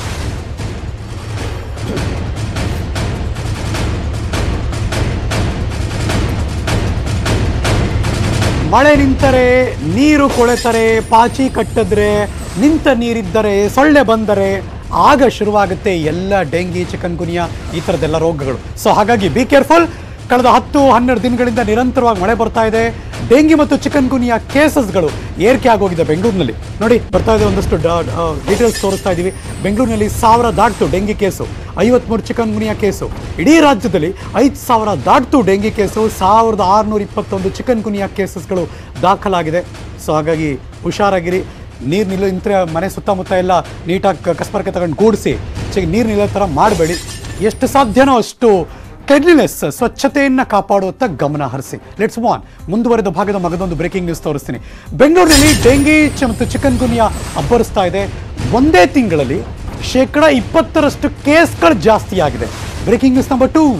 Speaker 2: ಮಳೆ ನಿಂತರೆ ನೀರು ಕೊಳೆತರೆ ಪಾಚಿ ಕಟ್ಟಿದ್ರೆ ನಿಂತ ನೀರಿದ್ದರೆ ಸೊಳ್ಳೆ ಬಂದರೆ ಆಗ ಶುರುವಾಗುತ್ತೆ ಎಲ್ಲ ಡೆಂಗಿ ಚಿಕನ್ ಗುನಿಯಾ ಈ ಥರದ್ದೆಲ್ಲ ರೋಗಗಳು ಸೊ ಹಾಗಾಗಿ ಬಿ ಕೇರ್ಫುಲ್ ಕಳೆದ ಹತ್ತು ಹನ್ನೆರಡು ದಿನಗಳಿಂದ ನಿರಂತರವಾಗಿ ಮಳೆ ಬರ್ತಾ ಇದೆ ಡೆಂಗಿ ಮತ್ತು ಚಿಕನ್ ಗುನಿಯಾ ಕೇಸಸ್ಗಳು ಏರಿಕೆ ಆಗೋಗಿದೆ ಬೆಂಗಳೂರಿನಲ್ಲಿ ನೋಡಿ ಬರ್ತಾ ಇದೆ ಒಂದಷ್ಟು ಡೀಟೇಲ್ಸ್ ತೋರಿಸ್ತಾ ಇದ್ದೀವಿ ಬೆಂಗಳೂರಿನಲ್ಲಿ ಸಾವಿರ ದಾಟ್ತು ಡೆಂಗಿ ಕೇಸು ಐವತ್ಮೂರು ಚಿಕನ್ ಗುನಿಯಾ ಕೇಸು ಇಡೀ ರಾಜ್ಯದಲ್ಲಿ ಐದು ಸಾವಿರ ದಾಟ್ತು ಡೆಂಗಿ ಕೇಸು ಸಾವಿರದ ಆರುನೂರ ಇಪ್ಪತ್ತೊಂದು ಚಿಕನ್ ಗುನಿಯಾ ಕೇಸಸ್ಗಳು ದಾಖಲಾಗಿದೆ ಸೊ ಹಾಗಾಗಿ ಹುಷಾರಾಗಿರಿ ನೀರು ನಿಲ್ಲೋ ಇಂತ್ರ ಮನೆ ಸುತ್ತಮುತ್ತ ಎಲ್ಲ ನೀಟಾಗಿ ಕಸ್ಬರ್ಕೆ ತಗೊಂಡು ಗೂಡಿಸಿ ಚಿ ನೀರು ನಿಲ್ಲೋ ಥರ ಮಾಡಬೇಡಿ ಎಷ್ಟು ಸಾಧ್ಯನೋ ಅಷ್ಟು ಕ್ಲೆನ್ಲಿನೆಸ್ ಸ್ವಚ್ಛತೆಯನ್ನು ಕಾಪಾಡುವತ್ತ ಗಮನ ಹರಿಸಿ ಲೆಟ್ಸ್ ವಾನ್ ಮುಂದುವರೆದ ಭಾಗದ ಮಗದೊಂದು ಬ್ರೇಕಿಂಗ್ ನ್ಯೂಸ್ ತೋರಿಸ್ತೀನಿ ಬೆಂಗಳೂರಿನಲ್ಲಿ ಡೆಂಗಿ ಚ- ಮತ್ತು ಚಿಕನ್ ಗುನಿಯಾ ಅಬ್ಬರಿಸ್ತಾ ಇದೆ ಒಂದೇ ತಿಂಗಳಲ್ಲಿ ಶೇಕಡ ಇಪ್ಪತ್ತರಷ್ಟು ಕೇಸ್ಗಳು ಜಾಸ್ತಿ ಆಗಿದೆ ಬ್ರೇಕಿಂಗ್ ನ್ಯೂಸ್ ನಂಬರ್ ಟೂ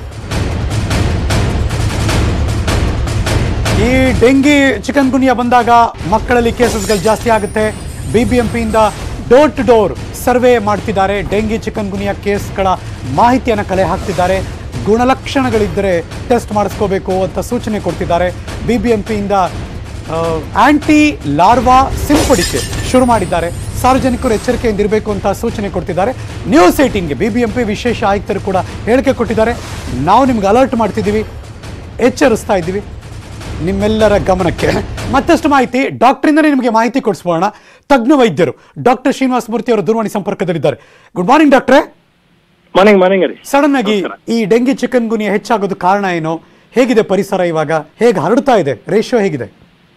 Speaker 2: ಈ ಡೆಂಗಿ ಚಿಕನ್ ಗುನಿಯಾ ಬಂದಾಗ ಮಕ್ಕಳಲ್ಲಿ ಕೇಸಸ್ಗಳು ಜಾಸ್ತಿ ಆಗುತ್ತೆ ಬಿ ಬಿ ಎಂ ಪಿಯಿಂದ ಡೋರ್ ಟು ಡೋರ್ ಸರ್ವೆ ಮಾಡ್ತಿದ್ದಾರೆ ಡೆಂಗಿ ಚಿಕನ್ ಗುನಿಯಾ ಕೇಸ್ಗಳ ಮಾಹಿತಿಯನ್ನು ಕಲೆ ಹಾಕ್ತಿದ್ದಾರೆ ಗುಣಲಕ್ಷಣಗಳಿದ್ದರೆ ಟೆಸ್ಟ್ ಮಾಡಿಸ್ಕೋಬೇಕು ಅಂತ ಸೂಚನೆ ಕೊಡ್ತಿದ್ದಾರೆ ಬಿ ಬಿ ಎಂ ಪಿಯಿಂದ ಆಂಟಿ ಲಾರ್ವಾ ಸಿಂಪಡಿಕೆ ಶುರು ಮಾಡಿದ್ದಾರೆ ಸಾರ್ವಜನಿಕರು ಎಚ್ಚರಿಕೆಯಿಂದ ಇರಬೇಕು ಅಂತ ಸೂಚನೆ ಕೊಡ್ತಿದ್ದಾರೆ ನ್ಯೂಸ್ ಏಟೀನ್ಗೆ ಬಿ ಬಿ ಎಂ ಪಿ ವಿಶೇಷ ಆಯುಕ್ತರು ಕೂಡ ಹೇಳಿಕೆ ಕೊಟ್ಟಿದ್ದಾರೆ ನಾವು ನಿಮ್ಗೆ ಅಲರ್ಟ್ ಮಾಡ್ತಿದ್ದೀವಿ ಎಚ್ಚರಿಸ್ತಾ ಇದ್ದೀವಿ ನಿಮ್ಮೆಲ್ಲರ ಗಮನಕ್ಕೆ ಮತ್ತಷ್ಟು ಮಾಹಿತಿ ಡಾಕ್ಟರಿಂದನೇ ನಿಮಗೆ ಮಾಹಿತಿ ಕೊಡಿಸ್ಬೋಣ ತಜ್ಞ ವೈದ್ಯರು ಡಾಕ್ಟರ್ ಶ್ರೀನಿವಾಸ ಮೂರ್ತಿ ಅವರು ದೂರವಾಣಿ ಸಂಪರ್ಕದಲ್ಲಿದ್ದಾರೆ ಗುಡ್ ಮಾರ್ನಿಂಗ್ ಡಾಕ್ಟ್ರೆ
Speaker 7: ಮಾರ್ನಿಂಗ್ ಮಾರ್ನಿಂಗ್ ರೀ
Speaker 2: ಸಡನ್ ಆಗಿ ಈ ಡೆಂಗಿ ಚಿಕನ್ ಗುನಿಯಾ ಹೆಚ್ಚಾಗೋದು ಕಾರಣ ಏನು ಹೇಗಿದೆ ಪರಿಸರ ಇವಾಗ ಹೇಗೆ ಹರಡ್ತಾ ಇದೆ ರೇಷಿಯೋ ಹೇಗಿದೆ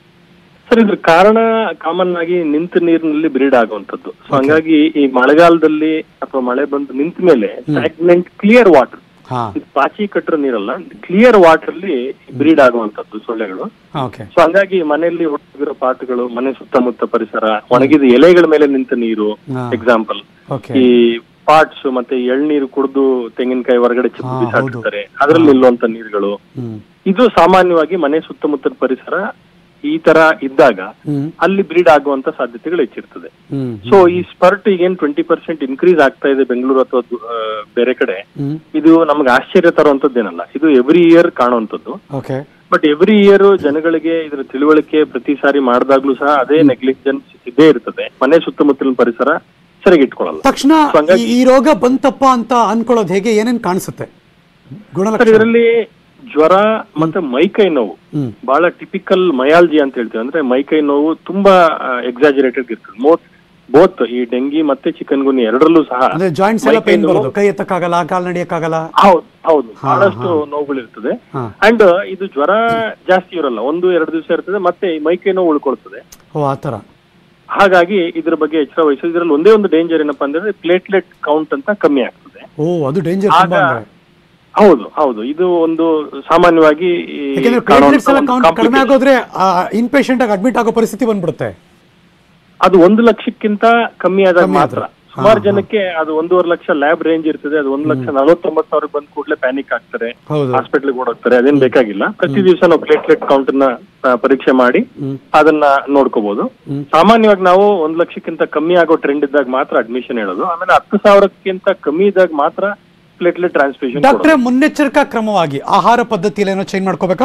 Speaker 7: ಸರ್ ಇದ್ರ ಕಾರಣ ಕಾಮನ್ ಆಗಿ ನಿಂತ ನೀರಿನಲ್ಲಿ ಬ್ರೀಡ್ ಆಗುವಂತದ್ದು ಸೊ ಹಂಗಾಗಿ ಈ ಮಳೆಗಾಲದಲ್ಲಿ ಅಥವಾ ಮಳೆ ಬಂದು ನಿಂತ ಮೇಲೆ ಸ್ಟಾಗ್ನೆಂಟ್ ಕ್ಲಿಯರ್ ವಾಟರ್
Speaker 2: ಹಾ
Speaker 7: ಇದು ಪಾಚಿ ಕಟ್ಟಿರೋ ನೀರಲ್ಲ ಕ್ಲಿಯರ್ ವಾಟರ್ ಅಲ್ಲಿ ಬ್ರೀಡ್ ಆಗುವಂತದ್ದು ಸೊಳ್ಳೆಗಳು
Speaker 2: ಓಕೆ
Speaker 7: ಸೊ ಹಂಗಾಗಿ ಮನೆಯಲ್ಲಿ ಒಣಗಿರೋ ಪಾತ್ಗಳು ಮನೆ ಸುತ್ತಮುತ್ತ ಪರಿಸರ ಒಣಗಿದ ಎಲೆಗಳ ಮೇಲೆ ನಿಂತ ನೀರು
Speaker 2: ಹಾ.
Speaker 7: ಎಕ್ಸಾಂಪಲ್
Speaker 2: ಓಕೆ
Speaker 7: ಈ ಪಾಟ್ಸ್ ಮತ್ತೆ ಎಳ್ನೀರು ಕುಡಿದು ತೆಂಗಿನಕಾಯಿ ಹೊರಗಡೆ ಚಿಪ್ಪು
Speaker 2: ಹಾ,
Speaker 7: ಬಿಸಾಕಿರ್ತಾರೆ ಅದ್ರಲ್ಲಿ ನಿಲ್ಲುವಂತ ನೀರುಗಳು
Speaker 2: ಹ್ಮ್
Speaker 7: ಇದು ಸಾಮಾನ್ಯವಾಗಿ ಮನೆ ಸುತ್ತಮುತ್ತಲ ಪರಿಸರ ಈ ತರ ಇದ್ದಾಗ
Speaker 2: ಹ್ಮ್
Speaker 7: ಅಲ್ಲಿ ಬ್ರೀಡ್ ಆಗುವಂತ ಸಾಧ್ಯತೆಗಳು ಹೆಚ್ಚಿರ್ತದೆ
Speaker 2: ಹ್ಮ್
Speaker 7: ಸೊ ಈ ಸ್ಪರ್ಟ್ ಈಗೇನ್ ಟ್ವೆಂಟಿ ಪರ್ಸೆಂಟ್ ಇನ್ಕ್ರೀಸ್ ಆಗ್ತಾ ಇದೆ ಬೆಂಗಳೂರು ಅಥವಾ ದು- ಆ, ಬೇರೆ ಕಡೆ
Speaker 2: ಹ್ಮ್
Speaker 7: ಇದು ನಮ್ಗೆ ಆಶ್ಚರ್ಯ ತರುವಂತದ್ದೇನಲ್ಲ ಇದು ಎವ್ರಿ ಇಯರ್ ಕಾಣುವಂತದ್ದು
Speaker 2: ಓಕೆ
Speaker 7: ಬಟ್ ಎವ್ರಿ ಇಯರ್ ಜನಗಳಿಗೆ ಇದ್ರ ತಿಳುವಳಿಕೆ ಪ್ರತಿ ಸಾರಿ ಮಾಡಿದಾಗ್ಲೂ ಸಹ ಅದೇ ನೆಗ್ಲಿಜೆನ್ಸ್ ಇದ್ದೇ ಇರ್ತದೆ ಮನೆ ಸುತ್ತಮುತ್ತಲಿನ ಪರಿಸರ ಸರಿಯಾಗಿ ಇಟ್ಕೊಳ್ಳಲ್ಲ
Speaker 2: ತಕ್ಷಣ
Speaker 7: So ಹಂಗಾಗಿ-
Speaker 2: ಈ- ಈ ರೋಗ ಬಂತಪ್ಪ ಅಂತ ಅನ್ಕೊಳ್ಳೋದು ಹೇಗೆ ಏನೇನ್ ಕಾಣಿಸುತ್ತೆ
Speaker 7: ಸರ್
Speaker 2: ಗುಣಲಕ್ಷಣ
Speaker 7: ಇದರಲ್ಲಿ ಜ್ವರ ಮತ್ತೆ ಮೈಕೈ ನೋವು
Speaker 2: ಹ್ಮ್
Speaker 7: ಬಹಳ ಟಿಪಿಕಲ್ ಮಯಾಲ್ಜಿ ಅಂತ ಹೇಳ್ತೀವಿ ಅಂದ್ರೆ ಮೈಕೈ ನೋವು ತುಂಬಾ ಎಕ್ಸಾಜರೇಟೆಡ್ ಇರ್ತದೆ ಮೋಸ್ಟ್ ಬೋತ್ ಈ ಡೆಂಗಿ ಮತ್ತೆ ಚಿಕನ್ ಗುನಿ ಎರಡರಲ್ಲೂ ಸಹ
Speaker 2: ಅಂದ್ರೆ ಜಾಯಿಂಟ್ಸ್ ಎಲ್ಲ
Speaker 7: ಮೈಕೈ
Speaker 2: ಪೇನ್
Speaker 7: ನೋವು-
Speaker 2: ಬರೋದು ಕೈ ಎತ್ತಕ್ಕಾಗಲ್ಲ ಕಾಲ್ ನಡಿಯಕ್ಕಾಗಲ್ಲ
Speaker 7: ಹೌದು ಹೌದು ಬಹಳಷ್ಟು ನೋವುಗಳಿರ್ತದೆ
Speaker 2: ಹಾ.
Speaker 7: ಅಂಡ್ ಇದು ಜ್ವರ ಜಾಸ್ತಿ ಇರಲ್ಲ ಒಂದು ಎರಡು ದಿವಸ ಇರ್ತದೆ ಮತ್ತೆ ಈ ಮೈಕೈ ನೋವು ಉಳ್ಕೊಳ್ತದೆ
Speaker 2: ಓ ಆ ಥರ
Speaker 7: ಹಾಗಾಗಿ ಇದ್ರ ಬಗ್ಗೆ ಎಚ್ಚರ ವಹಿಸೋದು ಇದರಲ್ಲಿ ಒಂದೇ ಒಂದು ಡೇಂಜರ್ ಏನಪ್ಪಾ ಅಂದ್ರೆ ಪ್ಲೇಟ್ಲೆಟ್ ಕೌಂಟ್ ಅಂತ ಕಮ್ಮಿ ಆಗ್ತದೆ
Speaker 2: ಓ ಅದು ಡೇಂಜರ್
Speaker 7: ಆಗ
Speaker 2: ತುಂಬಾ ಅಂದ್ರೆ
Speaker 7: ಹೌದು ಹೌದು ಇದು ಒಂದು ಸಾಮಾನ್ಯವಾಗಿ ಈ
Speaker 2: ಯಾಕೆಂದ್ರೆ
Speaker 7: ಕಾಣುವಂತ
Speaker 2: ಪ್ಲೇಟ್ಲೆಟ್ಸ್ ಎಲ್ಲ
Speaker 7: ಒಂದು
Speaker 2: ಕೌಂಟ್ ಕಡಿಮೆ
Speaker 7: complication.
Speaker 2: ಆಗೋದ್ರೆ ಇನ್ ಪೇಷಂಟ್ ಆಗಿ ಅಡ್ಮಿಟ್ ಆಗೋ ಪರಿಸ್ಥಿತಿ ಬಂದ್ಬಿಡುತ್ತೆ
Speaker 7: ಅದು ಒಂದು ಲಕ್ಷಕ್ಕಿಂತ ಕಮ್ಮಿ ಆದಾಗ
Speaker 2: ಕಮ್ಮಿ
Speaker 7: ಮಾತ್ರ
Speaker 2: ಆದ್ರೆ.
Speaker 7: ಸುಮಾರು ಜನಕ್ಕೆ ಅದು ಒಂದೂವರೆ ಲಕ್ಷ ಲ್ಯಾಬ್ ರೇಂಜ್ ಇರ್ತದೆ ಅದು ಒಂದು ಲಕ್ಷ ನಲವತ್ತೊಂಬತ್ತು ಸಾವಿರ ಬಂದ ಕೂಡಲೇ ಪ್ಯಾನಿಕ್ ಆಗ್ತಾರೆ
Speaker 2: ಹೌದು
Speaker 7: ಹಾಸ್ಪಿಟಲ್ ಓಡೋಗ್ತಾರೆ ಅದೇನ್ ಬೇಕಾಗಿಲ್ಲ ಪ್ರತಿ ದಿವಸ ನಾವು ಪ್ಲೇಟ್ಲೆಟ್ ಕೌಂಟ್ ನ ಆ, ಪರೀಕ್ಷೆ ಮಾಡಿ ಅದನ್ನ ನೋಡ್ಕೋಬಹುದು ಸಾಮಾನ್ಯವಾಗಿ ನಾವು ಒಂದ್ ಲಕ್ಷಕ್ಕಿಂತ ಕಮ್ಮಿ ಆಗೋ ಟ್ರೆಂಡ್ ಇದ್ದಾಗ ಮಾತ್ರ ಅಡ್ಮಿಷನ್ ಹೇಳೋದು ಆಮೇಲೆ ಹತ್ತು ಸಾವಿರಕ್ಕಿಂತ ಕಮ್ಮಿ ಇದ್ದಾಗ ಮಾತ್ರ ಪ್ಲೇಟ್ಲೆಟ್ ಟ್ರಾನ್ಸ್ಮಿಷನ್
Speaker 2: ಡಾಕ್ಟ್ರೆ ಮುನ್ನೆಚ್ಚರಿಕಾ ಕ್ರಮವಾಗಿ ಆಹಾರ ಪದ್ಧತಿಯಲ್ಲಿ ಏನೋ ಚೇಂಜ್ ಮಾಡ್ಕೋಬೇಕಾ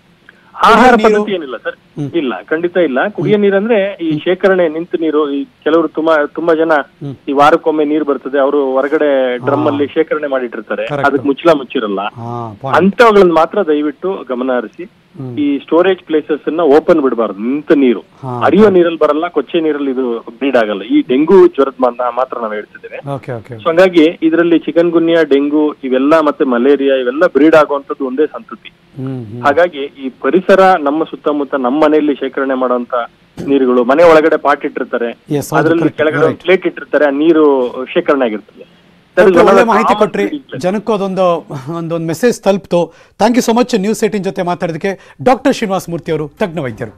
Speaker 7: ಆಹಾರ
Speaker 2: ಕುಡಿಯೋ ನೀರು?
Speaker 7: ಪದ್ಧತಿ ಏನಿಲ್ಲ ಸರ್ ಇಲ್ಲ ಖಂಡಿತ ಇಲ್ಲ ಕುಡಿಯೋ ನೀರಂದ್ರೆ ಈ ಶೇಖರಣೆ ನಿಂತ ನೀರು ಈ ಕೆಲವರು ತುಂಬಾ ತುಂಬಾ ಜನ ಈ ವಾರಕ್ಕೊಮ್ಮೆ ನೀರು ಬರ್ತದೆ ಅವರು ಹೊರಗಡೆ ಡ್ರಮ್ ಅಲ್ಲಿ ಶೇಖರಣೆ ಮಾಡಿಟ್ಟಿರ್ತಾರೆ
Speaker 2: Correct.
Speaker 7: ಅದಕ್ಕೆ ಮುಚ್ಚಲ ಮುಚ್ಚಿರಲ್ಲ
Speaker 2: ಹಾ point.
Speaker 7: ಅಂತವುಗಳನ್ನ ಮಾತ್ರ ದಯವಿಟ್ಟು ಗಮನ ಹರಿಸಿ ಈ ಸ್ಟೋರೇಜ್ ಪ್ಲೇಸಸ್ ಅನ್ನ ಓಪನ್ ಬಿಡಬಾರ್ದು ನಿಂತ ನೀರು
Speaker 2: ಹಾ.
Speaker 7: ಹರಿಯೋ ನೀರಲ್ಲಿ ಬರಲ್ಲ ಕೊಚ್ಚೆ ನೀರಲ್ಲಿ ಇದು ಬ್ರೀಡ್ ಆಗಲ್ಲ ಈ ಡೆಂಗು ಜ್ವರದ ಮಾತ್ರ ಮಾತ್ರ ನಾವು ಹೇಳ್ತಿದ್ದೇವೆ
Speaker 2: ಓಕೆ ಓಕೆ
Speaker 7: ಸೊ ಹಂಗಾಗಿ ಇದರಲ್ಲಿ ಚಿಕನ್ ಗುನ್ಯಾ ಡೆಂಗು ಇವೆಲ್ಲ ಮತ್ತೆ ಮಲೇರಿಯಾ ಇವೆಲ್ಲ ಬ್ರೀಡ್ ಆಗುವಂತದ್ದು ಒಂದೇ ಸಂತತಿ
Speaker 2: ಹ್ಮ್ ಹ್ಮ್.
Speaker 7: ಹಾಗಾಗಿ ಈ ಪರಿಸರ ನಮ್ಮ ಸುತ್ತಮುತ್ತ ನಮ್ಮ ಮನೆಯಲ್ಲಿ ಶೇಖರಣೆ ಮಾಡುವಂತ ನೀರುಗಳು ಮನೆ ಒಳಗಡೆ ಪಾಟ್ ಇಟ್ಟಿರ್ತಾರೆ
Speaker 2: Yes, ಹೌದು,
Speaker 7: ಅದರಲ್ಲಿ
Speaker 2: correct,
Speaker 7: ಕೆಳಗಡೆ
Speaker 2: right.
Speaker 7: ಪ್ಲೇಟ್ ಇಟ್ಟಿರ್ತಾರೆ ಆ ನೀರು ಶೇಖರಣೆ ಆಗಿರ್ತದೆ That is
Speaker 2: ಡಾಕ್ಟ್ರೆ,
Speaker 7: one of
Speaker 2: ಒಳ್ಳೆ
Speaker 7: the
Speaker 2: ಮಾಹಿತಿ
Speaker 7: common
Speaker 2: ಕೊಟ್ರಿ
Speaker 7: treatment.
Speaker 2: ಜನಕ್ಕೂ ಅದೊಂದು ಒಂದೊಂದು ಮೆಸೇಜ್ ತಲುಪ್ತು thank you so much news eighteen ಜೊತೆ ಮಾತಾಡೋದಕ್ಕೆ ಡಾಕ್ಟರ್ ಶ್ರೀನಿವಾಸ ಮೂರ್ತಿ ಅವರು ತಜ್ಞ ವೈದ್ಯರು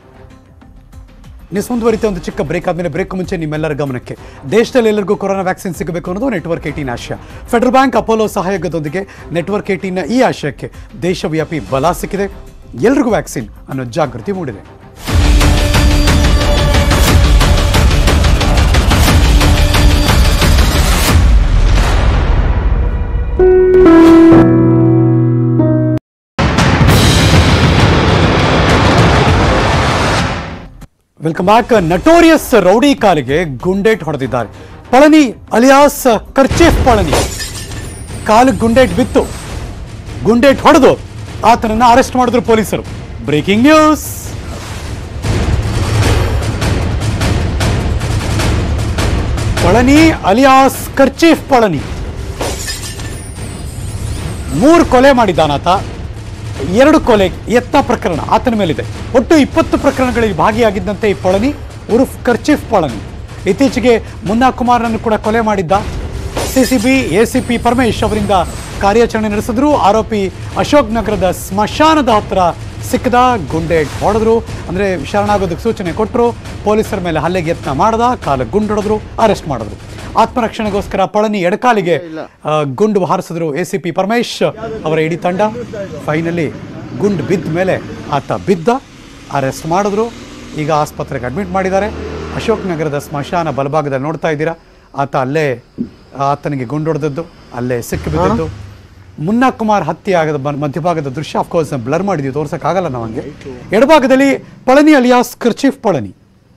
Speaker 2: ನ್ಯೂಸ್ ಮುಂದುವರಿತ ಒಂದು ಚಿಕ್ಕ ಬ್ರೇಕ್ ಆದಮೇಲೆ ಬ್ರೇಕ್ ಮುಂಚೆ ನಿಮ್ಮೆಲ್ಲರ ಗಮನಕ್ಕೆ ದೇಶದಲ್ಲಿ ಎಲ್ಲರಿಗೂ ಕೊರೋನಾ ವ್ಯಾಕ್ಸಿನ್ ಸಿಗಬೇಕು ಅನ್ನೋದು ನೆಟ್ವರ್ಕ್ ಏಟೀನ್ ಆಶಯ ಫೆಡರಲ್ ಬ್ಯಾಂಕ್ ಅಪೋಲೋ ಸಹಯೋಗದೊಂದಿಗೆ ನೆಟ್ವರ್ಕ್ ಏಟೀನ್ನ ಈ ಆಶಯಕ್ಕೆ ದೇಶವ್ಯಾಪಿ ಬಲ ಸಿಕ್ಕಿದೆ ಎಲ್ರಿಗೂ ವ್ಯಾಕ್ಸಿನ್ ಅನ್ನೋ ಜಾಗೃತಿ ಮೂಡಿದೆ ವೆಲ್ಕಮ್ ಬ್ಯಾಕ್ ನಟೋರಿಯಸ್ ರೌಡಿ ಕಾಲಿಗೆ ಗುಂಡೇಟ್ ಹೊಡೆದಿದ್ದಾರೆ ಪಳನಿ ಅಲಿಯಾಸ್ ಕರ್ಚೇಫ್ ಪಳನಿ ಕಾಲಿಗೆ ಗುಂಡೇಟ್ ಬಿತ್ತು ಗುಂಡೇಟ್ ಹೊಡೆದು ಆತನನ್ನ ಅರೆಸ್ಟ್ ಮಾಡಿದ್ರು ಪೊಲೀಸರು breaking news Palani alias kerchief Palani ಮೂರು ಕೊಲೆ ಮಾಡಿದ್ದಾನಾತ ಎರಡು ಕೊಲೆ ಎತ್ತ ಪ್ರಕರಣ ಆತನ ಮೇಲಿದೆ ಒಟ್ಟು ಇಪ್ಪತ್ತು ಪ್ರಕರಣಗಳಲ್ಲಿ ಭಾಗಿಯಾಗಿದ್ದಂತೆ ಈ ಪಳನಿ ಉರುಫ್ ಕರ್ಚೀಫ್ ಪಳನಿ ಇತ್ತೀಚೆಗೆ ಮುನ್ನಾ ಕುಮಾರ್ನನ್ನು ಕೂಡ ಕೊಲೆ ಮಾಡಿದ್ದ ಸಿಸಿಬಿ ಎಸಿಪಿ ಪರಮೇಶ್ ಅವರಿಂದ ಕಾರ್ಯಾಚರಣೆ ನಡೆಸಿದ್ರು ಆರೋಪಿ ಅಶೋಕ್ ನಗರದ ಸ್ಮಶಾನದ ಹತ್ರ ಸಿಕ್ಕದ ಗುಂಡೆ ಹೊಡೆದ್ರು ಅಂದ್ರೆ ಶರಣಾಗೋದಕ್ಕೆ ಸೂಚನೆ ಕೊಟ್ಟರು ಪೊಲೀಸರ ಮೇಲೆ ಹಲ್ಲೆಗೆ ಯತ್ನ ಮಾಡ್ದ ಕಾಲ ಗುಂಡೊಡೆದ್ರು ಅರೆಸ್ಟ್ ಮಾಡಿದ್ರು ಆತ್ಮರಕ್ಷಣೆಗೋಸ್ಕರ ಪಳನಿ ಎಡಕಾಲಿಗೆ ಆ, ಗುಂಡು ಹಾರಿಸಿದ್ರು ಎ ಸಿ ಪಿ ಪರಮೇಶ್ ಅವರ ಇಡೀ ತಂಡ ಫೈನಲಿ ಗುಂಡು ಬಿದ್ದ ಮೇಲೆ ಆತ ಬಿದ್ದ ಅರೆಸ್ಟ್ ಮಾಡಿದ್ರು ಈಗ ಆಸ್ಪತ್ರೆಗೆ ಅಡ್ಮಿಟ್ ಮಾಡಿದ್ದಾರೆ ಅಶೋಕ್ ನಗರದ ಸ್ಮಶಾನ ಬಲಭಾಗದಲ್ಲಿ ನೋಡ್ತಾ ಇದ್ದೀರಾ ಆತ ಅಲ್ಲೇ ಆತನಿಗೆ ಗುಂಡೊಡೆದದ್ದು ಅಲ್ಲೇ ಸಿಕ್ಕಿ ಬಿದ್ದದ್ದು ಮುನ್ನಾ ಕುಮಾರ್ ಹತ್ಯೆ ಆಗದ ಬ- ಮಧ್ಯಭಾಗದ ದೃಶ್ಯ ಆಫ್ಕೋರ್ಸ್ ಬ್ಲರ್ ಮಾಡಿದ್ವಿ ತೋರ್ಸಕ್ಕಾಗಲ್ಲ ನಾವಂಗೆ ಎಡಭಾಗದಲ್ಲಿ ಪಳನಿ ಅಲಿಯಾಸ್ ಕರ್ಚೀಫ್ ಪಳನಿ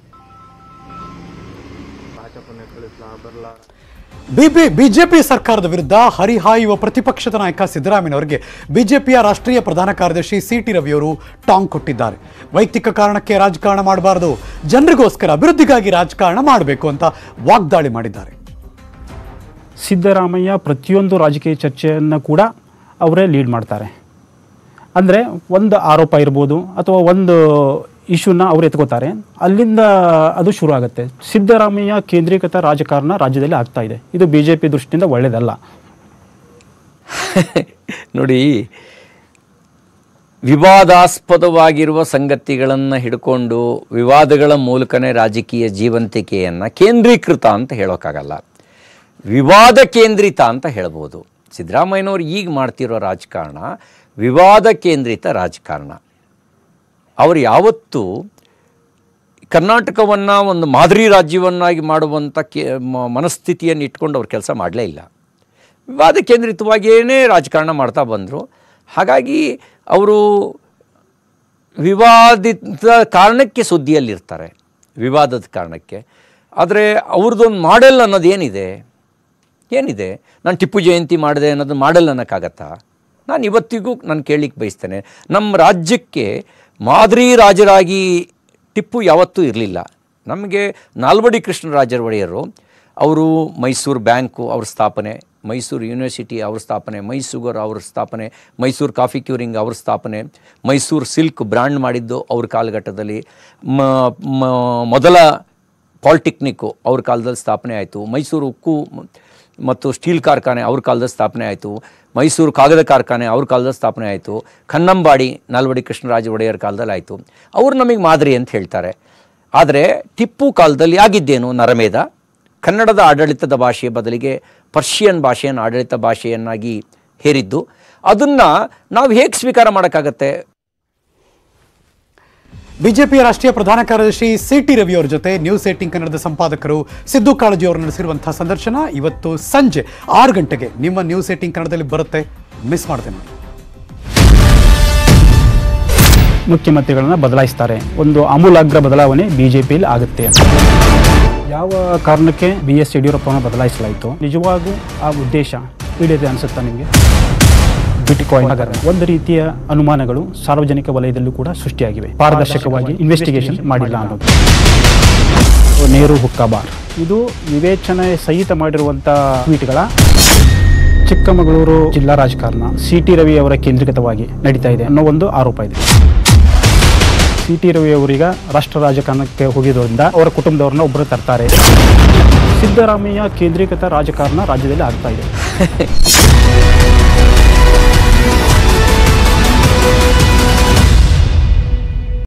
Speaker 2: ಬಿಬಿ ಬಿಜೆಪಿ ಸರ್ಕಾರದ ವಿರುದ್ಧ ಹರಿಹಾಯುವ ಪ್ರತಿಪಕ್ಷದ ನಾಯಕ ಸಿದ್ದರಾಮಯ್ಯನವರಿಗೆ ಬಿಜೆಪಿಯ ರಾಷ್ಟ್ರೀಯ ಪ್ರಧಾನ ಕಾರ್ಯದರ್ಶಿ ಸಿ ಟಿ ರವಿಯವರು ಟಾಂಗ್ ಕೊಟ್ಟಿದ್ದಾರೆ ವೈಯಕ್ತಿಕ ಕಾರಣಕ್ಕೆ ರಾಜಕಾರಣ ಮಾಡಬಾರದು ಜನರಿಗೋಸ್ಕರ ಅಭಿವೃದ್ಧಿಗಾಗಿ ರಾಜಕಾರಣ ಮಾಡಬೇಕು ಅಂತ ವಾಗ್ದಾಳಿ ಮಾಡಿದ್ದಾರೆ
Speaker 4: ಸಿದ್ದರಾಮಯ್ಯ ಪ್ರತಿಯೊಂದು ರಾಜಕೀಯ ಚರ್ಚೆಯನ್ನು ಕೂಡ ಅವರೇ ಲೀಡ್ ಮಾಡ್ತಾರೆ ಅಂದರೆ ಒಂದು ಆರೋಪ ಇರ್ಬೋದು ಅಥವಾ ಒಂದು ಇಶ್ಯೂನ ಅವ್ರು ಎತ್ಕೋತಾರೆ ಅಲ್ಲಿಂದ ಅದು ಶುರು ಆಗುತ್ತೆ ಸಿದ್ದರಾಮಯ್ಯ ಕೇಂದ್ರೀಕೃತ ರಾಜಕಾರಣ ರಾಜ್ಯದಲ್ಲಿ ಆಗ್ತಾ ಇದೆ ಇದು ಬಿ ಜೆ ಪಿ ದೃಷ್ಟಿಯಿಂದ ಒಳ್ಳೆಯದಲ್ಲ
Speaker 5: ನೋಡಿ ವಿವಾದಾಸ್ಪದವಾಗಿರುವ ಸಂಗತಿಗಳನ್ನು ಹಿಡ್ಕೊಂಡು ವಿವಾದಗಳ ಮೂಲಕನೇ ರಾಜಕೀಯ ಜೀವಂತಿಕೆಯನ್ನು ಕೇಂದ್ರೀಕೃತ ಅಂತ ಹೇಳೋಕ್ಕಾಗಲ್ಲ ವಿವಾದ ಕೇಂದ್ರಿತ ಅಂತ ಹೇಳ್ಬೋದು ಸಿದ್ದರಾಮಯ್ಯನವ್ರು ಈಗ ಮಾಡ್ತಿರೋ ರಾಜಕಾರಣ ವಿವಾದ ಕೇಂದ್ರಿತ ರಾಜಕಾರಣ ಅವರು ಯಾವತ್ತೂ ಕರ್ನಾಟಕವನ್ನು ಒಂದು ಮಾದರಿ ರಾಜ್ಯವನ್ನಾಗಿ ಮಾಡುವಂಥ ಕೆ ಮ- ಮನಸ್ಥಿತಿಯನ್ನು ಇಟ್ಕೊಂಡು ಅವ್ರು ಕೆಲಸ ಮಾಡಲೇ ಇಲ್ಲ ವಿವಾದ ಕೇಂದ್ರಿತವಾಗಿಯೇ ರಾಜಕಾರಣ ಮಾಡ್ತಾ ಬಂದರು ಹಾಗಾಗಿ ಅವರು ವಿವಾದಿತ ಕಾರಣಕ್ಕೆ ಸುದ್ದಿಯಲ್ಲಿರ್ತಾರೆ ವಿವಾದದ ಕಾರಣಕ್ಕೆ ಆದರೆ ಅವ್ರದ್ದೊಂದು ಮಾಡೆಲ್ ಅನ್ನೋದು ಏನಿದೆ ಏನಿದೆ ನಾನು ಟಿಪ್ಪು ಜಯಂತಿ ಮಾಡಿದೆ ಅನ್ನೋದು ಮಾಡೆಲ್ ಅನ್ನೋಕ್ಕಾಗತ್ತಾ ನಾನು ಇವತ್ತಿಗೂ ನಾನು ಕೇಳಲಿಕ್ಕೆ ಬಯಸ್ತೇನೆ ನಮ್ಮ ರಾಜ್ಯಕ್ಕೆ ಮಾದರಿ ರಾಜರಾಗಿ ಟಿಪ್ಪು ಯಾವತ್ತೂ ಇರಲಿಲ್ಲ ನಮಗೆ ನಾಲ್ವಡಿ ಕೃಷ್ಣರಾಜರ ಒಡೆಯರು ಅವರು ಮೈಸೂರು ಬ್ಯಾಂಕು ಅವ್ರ ಸ್ಥಾಪನೆ ಮೈಸೂರು ಯೂನಿವರ್ಸಿಟಿ ಅವ್ರ ಸ್ಥಾಪನೆ ಮೈಸೂಗರ್ ಅವ್ರ ಸ್ಥಾಪನೆ ಮೈಸೂರು ಕಾಫಿ ಕ್ಯೂರಿಂಗ್ ಅವ್ರ ಸ್ಥಾಪನೆ ಮೈಸೂರು ಸಿಲ್ಕ್ ಬ್ರ್ಯಾಂಡ್ ಮಾಡಿದ್ದು ಅವ್ರ ಕಾಲಘಟ್ಟದಲ್ಲಿ ಮ- ಮ- ಮೊದಲ ಪಾಲಿಟೆಕ್ನಿಕ್ಕು ಅವ್ರ ಕಾಲದಲ್ಲಿ ಸ್ಥಾಪನೆ ಆಯಿತು ಮೈಸೂರು ಉಕ್ಕು ಮ- ಮತ್ತು ಸ್ಟೀಲ್ ಕಾರ್ಖಾನೆ ಅವ್ರ ಕಾಲದಲ್ಲಿ ಸ್ಥಾಪನೆ ಆಯಿತು ಮೈಸೂರು ಕಾಗದ ಕಾರ್ಖಾನೆ ಅವ್ರ ಕಾಲದಲ್ಲಿ ಸ್ಥಾಪನೆ ಆಯಿತು ಕನ್ನಂಬಾಡಿ ನಾಲ್ವಡಿ ಕೃಷ್ಣರಾಜ ಒಡೆಯರ್ ಕಾಲದಲ್ಲಿ ಆಯಿತು ಅವರು ನಮಗೆ ಮಾದರಿ ಅಂತ ಹೇಳ್ತಾರೆ ಆದರೆ ಟಿಪ್ಪು ಕಾಲದಲ್ಲಿ ಆಗಿದ್ದೇನು ನರಮೇಧ ಕನ್ನಡದ ಆಡಳಿತದ ಭಾಷೆಯ ಬದಲಿಗೆ ಪರ್ಷಿಯನ್ ಭಾಷೆಯನ್ನು ಆಡಳಿತ ಭಾಷೆಯನ್ನಾಗಿ ಹೇರಿದ್ದು ಅದನ್ನು ನಾವು ಹೇಗೆ ಸ್ವೀಕಾರ ಮಾಡೋಕ್ಕಾಗತ್ತೆ
Speaker 2: ಬಿಜೆಪಿಯ ರಾಷ್ಟ್ರೀಯ ಪ್ರಧಾನ ಕಾರ್ಯದರ್ಶಿ ಸಿ ಟಿ ರವಿ ಅವರ ಜೊತೆ ನ್ಯೂಸ್ ಏಟಿಂಗ್ ಕನ್ನಡದ ಸಂಪಾದಕರು ಸಿದ್ದು ಕಾಳಜಿ ಅವರು ನಡೆಸಿರುವಂತಹ ಸಂದರ್ಶನ ಇವತ್ತು ಸಂಜೆ ಆರು ಗಂಟೆಗೆ ನಿಮ್ಮ ನ್ಯೂಸ್ ಏಟಿಂಗ್ ಕನ್ನಡದಲ್ಲಿ ಬರುತ್ತೆ ಮಿಸ್ ಮಾಡ್ತೇನೆ ನೋಡಿ
Speaker 4: ಮುಖ್ಯಮಂತ್ರಿಗಳನ್ನ ಬದಲಾಯಿಸ್ತಾರೆ ಒಂದು ಆಮೂಲಾಗ್ರ ಬದಲಾವಣೆ ಬಿ ಜೆ ಪಿಯಲ್ಲಿ ಆಗುತ್ತೆ ಯಾವ ಕಾರಣಕ್ಕೆ ಬಿ ಎಸ್ ಯಡಿಯೂರಪ್ಪನ ಬದಲಾಯಿಸಲಾಯಿತು ನಿಜವಾಗೂ ಆ ಉದ್ದೇಶ ಈಡೇರಿದೆ ಅನಿಸುತ್ತಾ ನಿಮಗೆ ಬಿಟ್ಕಾಯಿನ್ ಹಗರಣ ಒಂದು ರೀತಿಯ ಅನುಮಾನಗಳು ಸಾರ್ವಜನಿಕ ವಲಯದಲ್ಲೂ ಕೂಡ ಸೃಷ್ಟಿಯಾಗಿವೆ ಪಾರದರ್ಶಕವಾಗಿ ಇನ್ವೆಸ್ಟಿಗೇಷನ್ ಮಾಡಿಲ್ಲ ಅನ್ನೋದು ನೇರು ಹುಕ್ಕಾಬಾರ್ ಇದು ವಿವೇಚನೆ ಸಹಿತ ಮಾಡಿರುವಂಥ ಟ್ವೀಟ್ಗಳ ಚಿಕ್ಕಮಗಳೂರು ಜಿಲ್ಲಾ ರಾಜಕಾರಣ ಸಿ ಟಿ ರವಿ ಅವರ ಕೇಂದ್ರೀಕೃತವಾಗಿ ನಡೀತಾ ಇದೆ ಅನ್ನೋ ಒಂದು ಆರೋಪ ಇದೆ ಸಿ ಟಿ ರವಿ ಅವರೀಗ ರಾಷ್ಟ್ರ ರಾಜಕಾರಣಕ್ಕೆ ಹೋಗಿರೋದ್ರಿಂದ ಅವರ ಕುಟುಂಬದವ್ರನ್ನ ಒಬ್ಬರು ತರ್ತಾರೆ ಸಿದ್ದರಾಮಯ್ಯ ಕೇಂದ್ರೀಕೃತ ರಾಜಕಾರಣ ರಾಜ್ಯದಲ್ಲಿ ಆಗ್ತಾ ಇದೆ